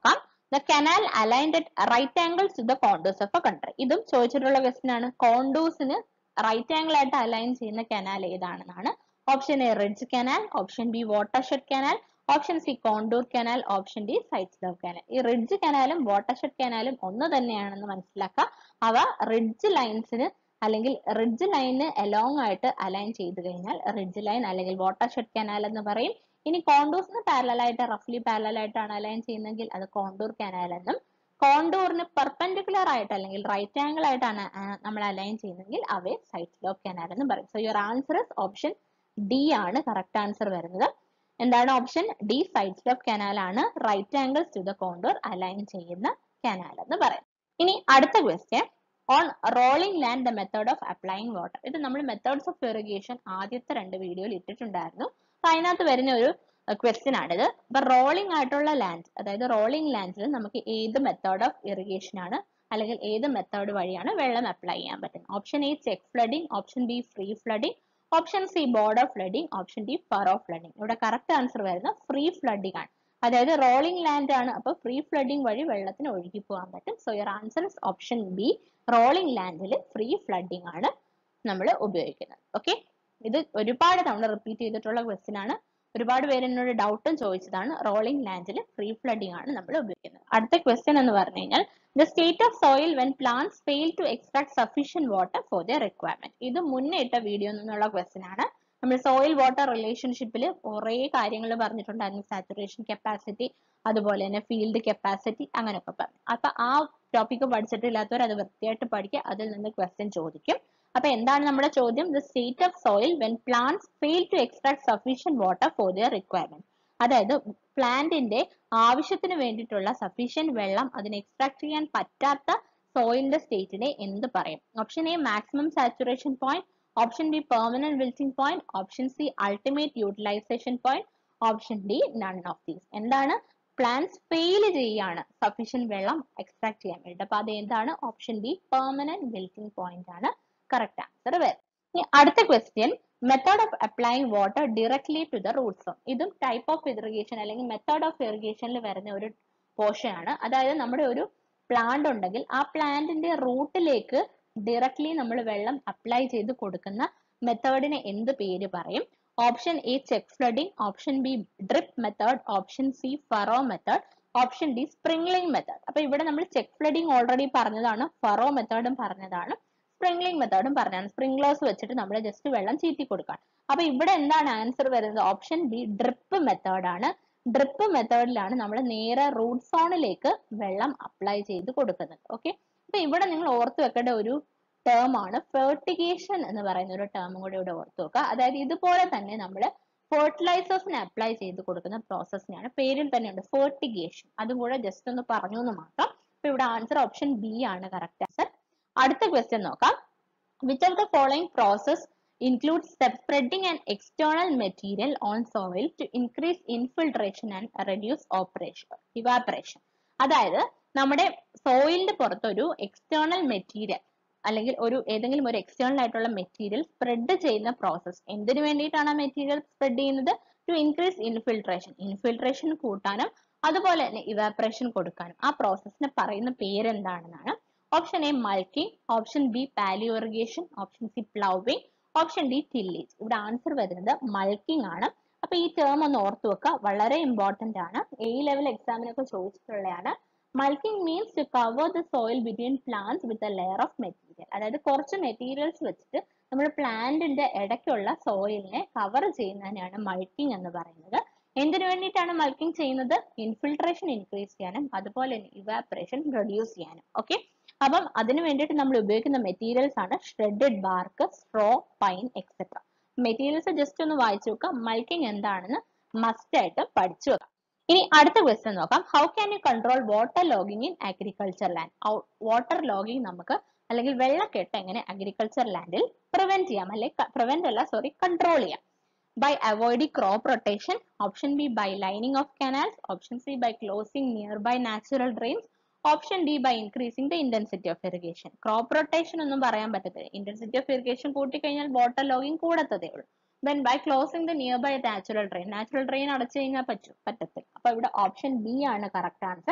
the canal aligned at right angles to the contours of a country ഇതും ചോദിച്ചിട്ടുള്ള ക്വസ്റ്റ്യൻ ആണ് കോണ്ടൂസിന് റൈറ്റ് ആംഗിൾ ആയിട്ട് അലൈൻ ചെയ്യുന്ന കനാൽ ഏതാണെന്നാണ് option A ridge canal option B watershed canal option C contour canal option D side slope canal ഈ ridge കനാലും watershed കനാലും ഒന്ന് തന്നെയാണെന്ന് മനസ്സിലാക്കുക അവ റിഡ്ജ് ലൈൻസിന് അല്ലെങ്കിൽ റിഡ്ജ് ലൈന് അലോങ് ആയിട്ട് അലൈൻ ചെയ്ത് കഴിഞ്ഞാൽ റിഡ്ജ് ലൈൻ അല്ലെങ്കിൽ വാട്ടർഷെഡ് കനാൽ എന്ന് പറയും ഇനി കോണ്ടൂസിന് പാരലൽ ആയിട്ട് റഫ്ലി പാരലൽ ആയിട്ടാണ് അലൈൻ ചെയ്യുന്നതെങ്കിൽ അത് കോണ്ടൂർ കനാൽ എന്നും കോണ്ടൂറിന് പെർപെൻഡിക്കുലർ ആയിട്ട് അല്ലെങ്കിൽ റൈറ്റ് ആംഗിൾ ആയിട്ടാണ് ആ, നമ്മൾ അലൈൻ ചെയ്യുന്നതെങ്കിൽ അവയെ സൈഡ് സ്ലോപ്പ് കനാൽ എന്ന് പറയും so your answer is option D ആണ് കറക്റ്റ് ആൻസർ വരുന്നത് എന്താണ് option D side slope canal ആണ് right angles to the contour align ചെയ്യുന്ന കനാൽ എന്ന് പറയും ഇനി അടുത്ത question on rolling land the method of applying water ഇത് നമ്മൾ മെത്തേഡ്സ് ഓഫ് ഇറിഗേഷൻ ആദ്യത്തെ രണ്ട് വീഡിയോയിൽ ഇട്ടിട്ടുണ്ടായിരുന്നു അപ്പൊ അതിനകത്ത് വരുന്ന ഒരു ക്വസ്റ്റ്യൻ ആണിത് അപ്പൊ റോളിംഗ് ആയിട്ടുള്ള ലാൻഡ് അതായത് റോളിംഗ് ലാൻഡിൽ നമുക്ക് ഏത് മെത്തേഡ് ഓഫ് ഇറിഗേഷൻ ആണ് അല്ലെങ്കിൽ ഏത് മെത്തേഡ് വഴിയാണ് വെള്ളം അപ്ലൈ ചെയ്യാൻ പറ്റുന്നത് option A check flooding option B free flooding option C border flooding option D furrow flooding ഇവിടെ കറക്റ്റ് ആൻസർ വരുന്നത് ഫ്രീ ഫ്ലഡിംഗ് ആണ് അതായത് റോളിംഗ് ലാൻഡ് ആണ് അപ്പൊ ഫ്രീ ഫ്ലഡിംഗ് വഴി വെള്ളത്തിന് ഒഴുകി പോകാൻ പറ്റും so your answer is option B rolling ലാൻഡിൽ ഫ്രീ ഫ്ലഡിംഗ് ആണ് നമ്മൾ ഉപയോഗിക്കുന്നത് ഓക്കെ ഇത് ഒരുപാട് തവണ റിപ്പീറ്റ് ചെയ്തിട്ടുള്ള ക്വസ്റ്റ്യൻ ആണ് ഒരുപാട് പേര് എന്നോട് ഡൗട്ടും ചോദിച്ചതാണ് റോളിംഗ് ലാൻഡിൽ ഫ്രീ ഫ്ലഡിംഗ് ആണ് നമ്മൾ ഉപയോഗിക്കുന്നത് അടുത്ത ക്വസ്റ്റ്യൻ എന്ന് പറഞ്ഞു കഴിഞ്ഞാൽ the state of soil when plants fail to extract sufficient water for the requirement ഇത് മുന്നേ ഇട്ട വീഡിയോ നിന്നുള്ള ക്വസ്റ്റ്യൻ ആണ് നമ്മൾ സോയിൽ വാട്ടർ റിലേഷൻഷിപ്പിൽ കുറേ കാര്യങ്ങൾ പറഞ്ഞിട്ടുണ്ടായിരുന്നു സാച്ചുറേഷൻ കപ്പാസിറ്റി അതുപോലെ തന്നെ ഫീൽഡ് കപ്പാസിറ്റി അങ്ങനെയൊക്കെ പറഞ്ഞു അപ്പൊ ആ ടോപ്പിക്ക് പഠിച്ചിട്ടില്ലാത്തവർ അത് വൃത്തിയായിട്ട് പഠിക്കുക അതിൽ നിന്ന് ക്വസ്റ്റ്യൻ ചോദിക്കും അപ്പൊ എന്താണ് നമ്മുടെ ചോദ്യം the state of soil when plants fail to extract sufficient water for their requirement അതായത് പ്ലാന്റിന്റെ ആവശ്യത്തിന് വേണ്ടിയിട്ടുള്ള സഫീഷ്യന്റ് വെള്ളം അതിന് എക്സ്ട്രാക്ട് ചെയ്യാൻ പറ്റാത്ത സോയിലിന്റെ സ്റ്റേറ്റിനെ എന്ത് പറയും option A maximum saturation point option B permanent wilting point option C ultimate utilisation point option D none of these എന്താണ് പ്ലാന്റ്സ് ഫെയിൽ ചെയ്യാണ് സഫീഷ്യന്റ് വെള്ളം എക്സ്ട്രാക്ട് ചെയ്യാൻ വേണ്ടിയിട്ട് അപ്പൊ അത് എന്താണ് option B permanent wilting point ആണ് കറക്റ്റ് ആൻസർ വരും ഇനി അടുത്ത question method of applying water directly to the root zone ഇതും ടൈപ്പ് ഓഫ് ഇറിഗേഷൻ അല്ലെങ്കിൽ മെത്തേഡ് ഓഫ് ഇറിഗേഷനിൽ വരുന്ന ഒരു പോർഷൻ ആണ് അതായത് നമ്മുടെ ഒരു പ്ലാന്റ് ഉണ്ടെങ്കിൽ ആ പ്ലാന്റിന്റെ റൂട്ടിലേക്ക് ഡയറക്ട്ലി നമ്മൾ വെള്ളം അപ്ലൈ ചെയ്ത് കൊടുക്കുന്ന മെത്തേഡിനെ എന്ത് പേര് പറയും option A check flooding option B drip method option C furrow method option D sprinkling method അപ്പൊ ഇവിടെ നമ്മൾ ചെക്ക് ഫ്ലഡിംഗ് ഓൾറെഡി പറഞ്ഞതാണ് ഫറോ മെത്തേഡും പറഞ്ഞതാണ് സ്പ്രിംഗ്ലിംഗ് മെത്തേഡും പറഞ്ഞാണ് സ്പ്രിംഗ്ലേഴ്സ് വെച്ചിട്ട് നമ്മൾ ജസ്റ്റ് വെള്ളം ചീറ്റി കൊടുക്കാൻ അപ്പൊ ഇവിടെ എന്താണ് ആൻസർ വരുന്നത് ഓപ്ഷൻ ബി ഡ്രിപ്പ് മെത്തേഡ് ആണ് ഡ്രിപ്പ് മെത്തേഡിലാണ് നമ്മൾ നേരെ റൂട്ട് സോണിലേക്ക് വെള്ളം അപ്ലൈ ചെയ്ത് കൊടുക്കുന്നത് ഓക്കെ അപ്പൊ ഇവിടെ നിങ്ങൾ ഓർത്ത് വെക്കേണ്ട ഒരു ടേം ആണ് ഫെർട്ടിഗേഷൻ എന്ന് പറയുന്ന ഒരു ടേമും കൂടി ഇവിടെ ഓർത്ത് വെക്കുക അതായത് ഇതുപോലെ തന്നെ നമ്മൾ ഫെർട്ടിലൈസേഴ്സിന് അപ്ലൈ ചെയ്ത് കൊടുക്കുന്ന പ്രോസസ്സിനെയാണ് പേരിൽ തന്നെ ഉണ്ട് ഫെർട്ടിഗേഷൻ അതും കൂടെ ജസ്റ്റ് ഒന്ന് പറഞ്ഞു എന്ന് മാത്രം അപ്പൊ ഇവിടെ ആൻസർ ഓപ്ഷൻ ബി ആണ് കറക്റ്റ് ആൻസർ അടുത്ത ക്വസ്റ്റ്യൻ നോക്കാം which of the following process includes spreading an external material on soil to increase infiltration and reduce operation evaporation അതായത് നമ്മുടെ സോയിലിന്റെ പുറത്ത് ഒരു എക്സ്റ്റേണൽ മെറ്റീരിയൽ അല്ലെങ്കിൽ ഒരു ഏതെങ്കിലും ഒരു എക്സ്റ്റേണൽ ആയിട്ടുള്ള മെറ്റീരിയൽ സ്പ്രെഡ് ചെയ്യുന്ന പ്രോസസ് എന്തിനു വേണ്ടിയിട്ടാണ് ആ മെറ്റീരിയൽ സ്പ്രെഡ് ചെയ്യുന്നത് ടു ഇൻക്രീസ് ഇൻഫിൽട്രേഷൻ ഇൻഫിൽട്രേഷൻ കൂട്ടാനും അതുപോലെ തന്നെ ഇവാപറേഷൻ കൊടുക്കാനും ആ പ്രോസസ്സിന് പറയുന്ന പേരെന്താണെന്നാണ് option A mulching option B paleo irrigation option C ploughing option D tillage ഇവിടെ ആൻസർ വരുന്നത് മൾക്കിംഗ് ആണ് അപ്പൊ ഈ ടേം ഒന്ന് ഓർത്തു വെക്കുക വളരെ ഇമ്പോർട്ടന്റ് ആണ് എ ലെവൽ എക്സാമിനൊക്കെ ചോദിച്ചിട്ടുള്ളതാണ് mulching means to cover the soil between plants with a layer of material അതായത് കുറച്ച് മെറ്റീരിയൽസ് വെച്ചിട്ട് നമ്മൾ പ്ലാന്റിന്റെ ഇടയ്ക്കുള്ള സോയിലിനെ കവർ ചെയ്യുന്നതിനാണ് മൾക്കിംഗ് എന്ന് പറയുന്നത് എന്തിനു വേണ്ടിയിട്ടാണ് മൾക്കിംഗ് ചെയ്യുന്നത് ഇൻഫിൽട്രേഷൻ ഇൻക്രീസ് ചെയ്യാനും അതുപോലെ തന്നെ ഇവാപറേഷൻ റെഡ്യൂസ് ചെയ്യാനും ഓക്കെ അപ്പം അതിനു വേണ്ടിയിട്ട് നമ്മൾ ഉപയോഗിക്കുന്ന മെറ്റീരിയൽസ് ആണ് shredded bark straw pine etcetera materials just ഒന്ന് വായിച്ചു വെക്കുക മൾക്കിംഗ് എന്താണെന്ന് മസ്റ്റ് ആയിട്ട് പഠിച്ചു വെക്കാം ഇനി അടുത്ത ക്വസ്റ്റ്യൻ നോക്കാം how can you control water logging in agriculture land water logging നമുക്ക് അല്ലെങ്കിൽ വെള്ളക്കെട്ട് എങ്ങനെ അഗ്രികൾച്ചർ ലാൻഡിൽ പ്രിവെന്റ് ചെയ്യാം അല്ലെങ്കിൽ പ്രിവെന്റ് അല്ല സോറി കൺട്രോൾ ചെയ്യാം by avoiding crop rotation option b by lining of canals option c by closing nearby natural drains option D by increasing the intensity of irrigation crop rotation ഒന്നും പറയാൻ പറ്റത്തില്ല intensity of irrigation കൂട്ടിക്കഴിഞ്ഞാൽ water logging കൂടത്തതേ ഉള്ളൂ then by closing the nearby natural drain natural drain അടച്ചു കഴിഞ്ഞാൽ പറ്റും പറ്റത്തില്ല അപ്പൊ ഇവിടെ ഓപ്ഷൻ ബി ആണ് correct answer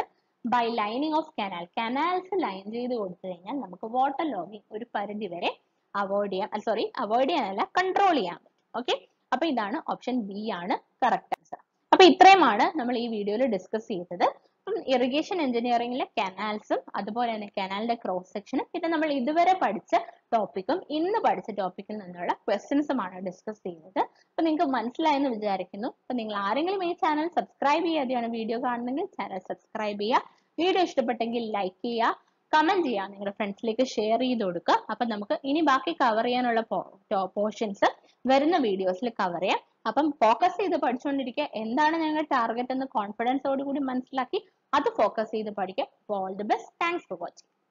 by lining of canal canals line ചെയ്ത് കൊടുത്തു കഴിഞ്ഞാൽ നമുക്ക് വാട്ടർ ലോഗിങ് ഒരു പരിധി വരെ അവോയ്ഡ് ചെയ്യാം സോറി അവോയ്ഡ് ചെയ്യാനല്ല കൺട്രോൾ ചെയ്യാൻ പറ്റും ഓക്കെ അപ്പൊ ഇതാണ് ഓപ്ഷൻ ബി ആണ് കറക്റ്റ് ആൻസർ അപ്പൊ ഇത്രയുമാണ് നമ്മൾ ഈ വീഡിയോയിൽ ഡിസ്കസ് ചെയ്തത് അപ്പം ഇറിഗേഷൻ എഞ്ചിനീയറിംഗിലെ കനാൽസും അതുപോലെ തന്നെ കനാലിന്റെ ക്രോസ് സെക്ഷനും പിന്നെ നമ്മൾ ഇതുവരെ പഠിച്ച ടോപ്പിക്കും ഇന്ന് പഠിച്ച ടോപ്പിക്കിൽ നിന്നുള്ള ക്വസ്റ്റ്യൻസുമാണ് ഡിസ്കസ് ചെയ്യുന്നത് അപ്പൊ നിങ്ങൾക്ക് മനസ്സിലായെന്ന് വിചാരിക്കുന്നു അപ്പൊ നിങ്ങൾ ആരെങ്കിലും ഈ ചാനൽ സബ്സ്ക്രൈബ് ചെയ്യാതെയാണ് വീഡിയോ കാണുന്നെങ്കിൽ ചാനൽ സബ്സ്ക്രൈബ് ചെയ്യുക വീഡിയോ ഇഷ്ടപ്പെട്ടെങ്കിൽ ലൈക്ക് ചെയ്യുക കമന്റ് ചെയ്യുക നിങ്ങളുടെ ഫ്രണ്ട്സിലേക്ക് ഷെയർ ചെയ്ത് കൊടുക്കുക അപ്പൊ നമുക്ക് ഇനി ബാക്കി കവർ ചെയ്യാനുള്ള പോർഷൻസ് വരുന്ന വീഡിയോസിൽ കവർ ചെയ്യാം അപ്പം ഫോക്കസ് ചെയ്ത് പഠിച്ചുകൊണ്ടിരിക്കുക എന്താണ് ഞങ്ങളുടെ ടാർഗറ്റ് എന്ന് കോൺഫിഡൻസോട് കൂടി മനസ്സിലാക്കി അത് ഫോക്കസ് ചെയ്ത് പഠിക്കുക all the best thanks for watching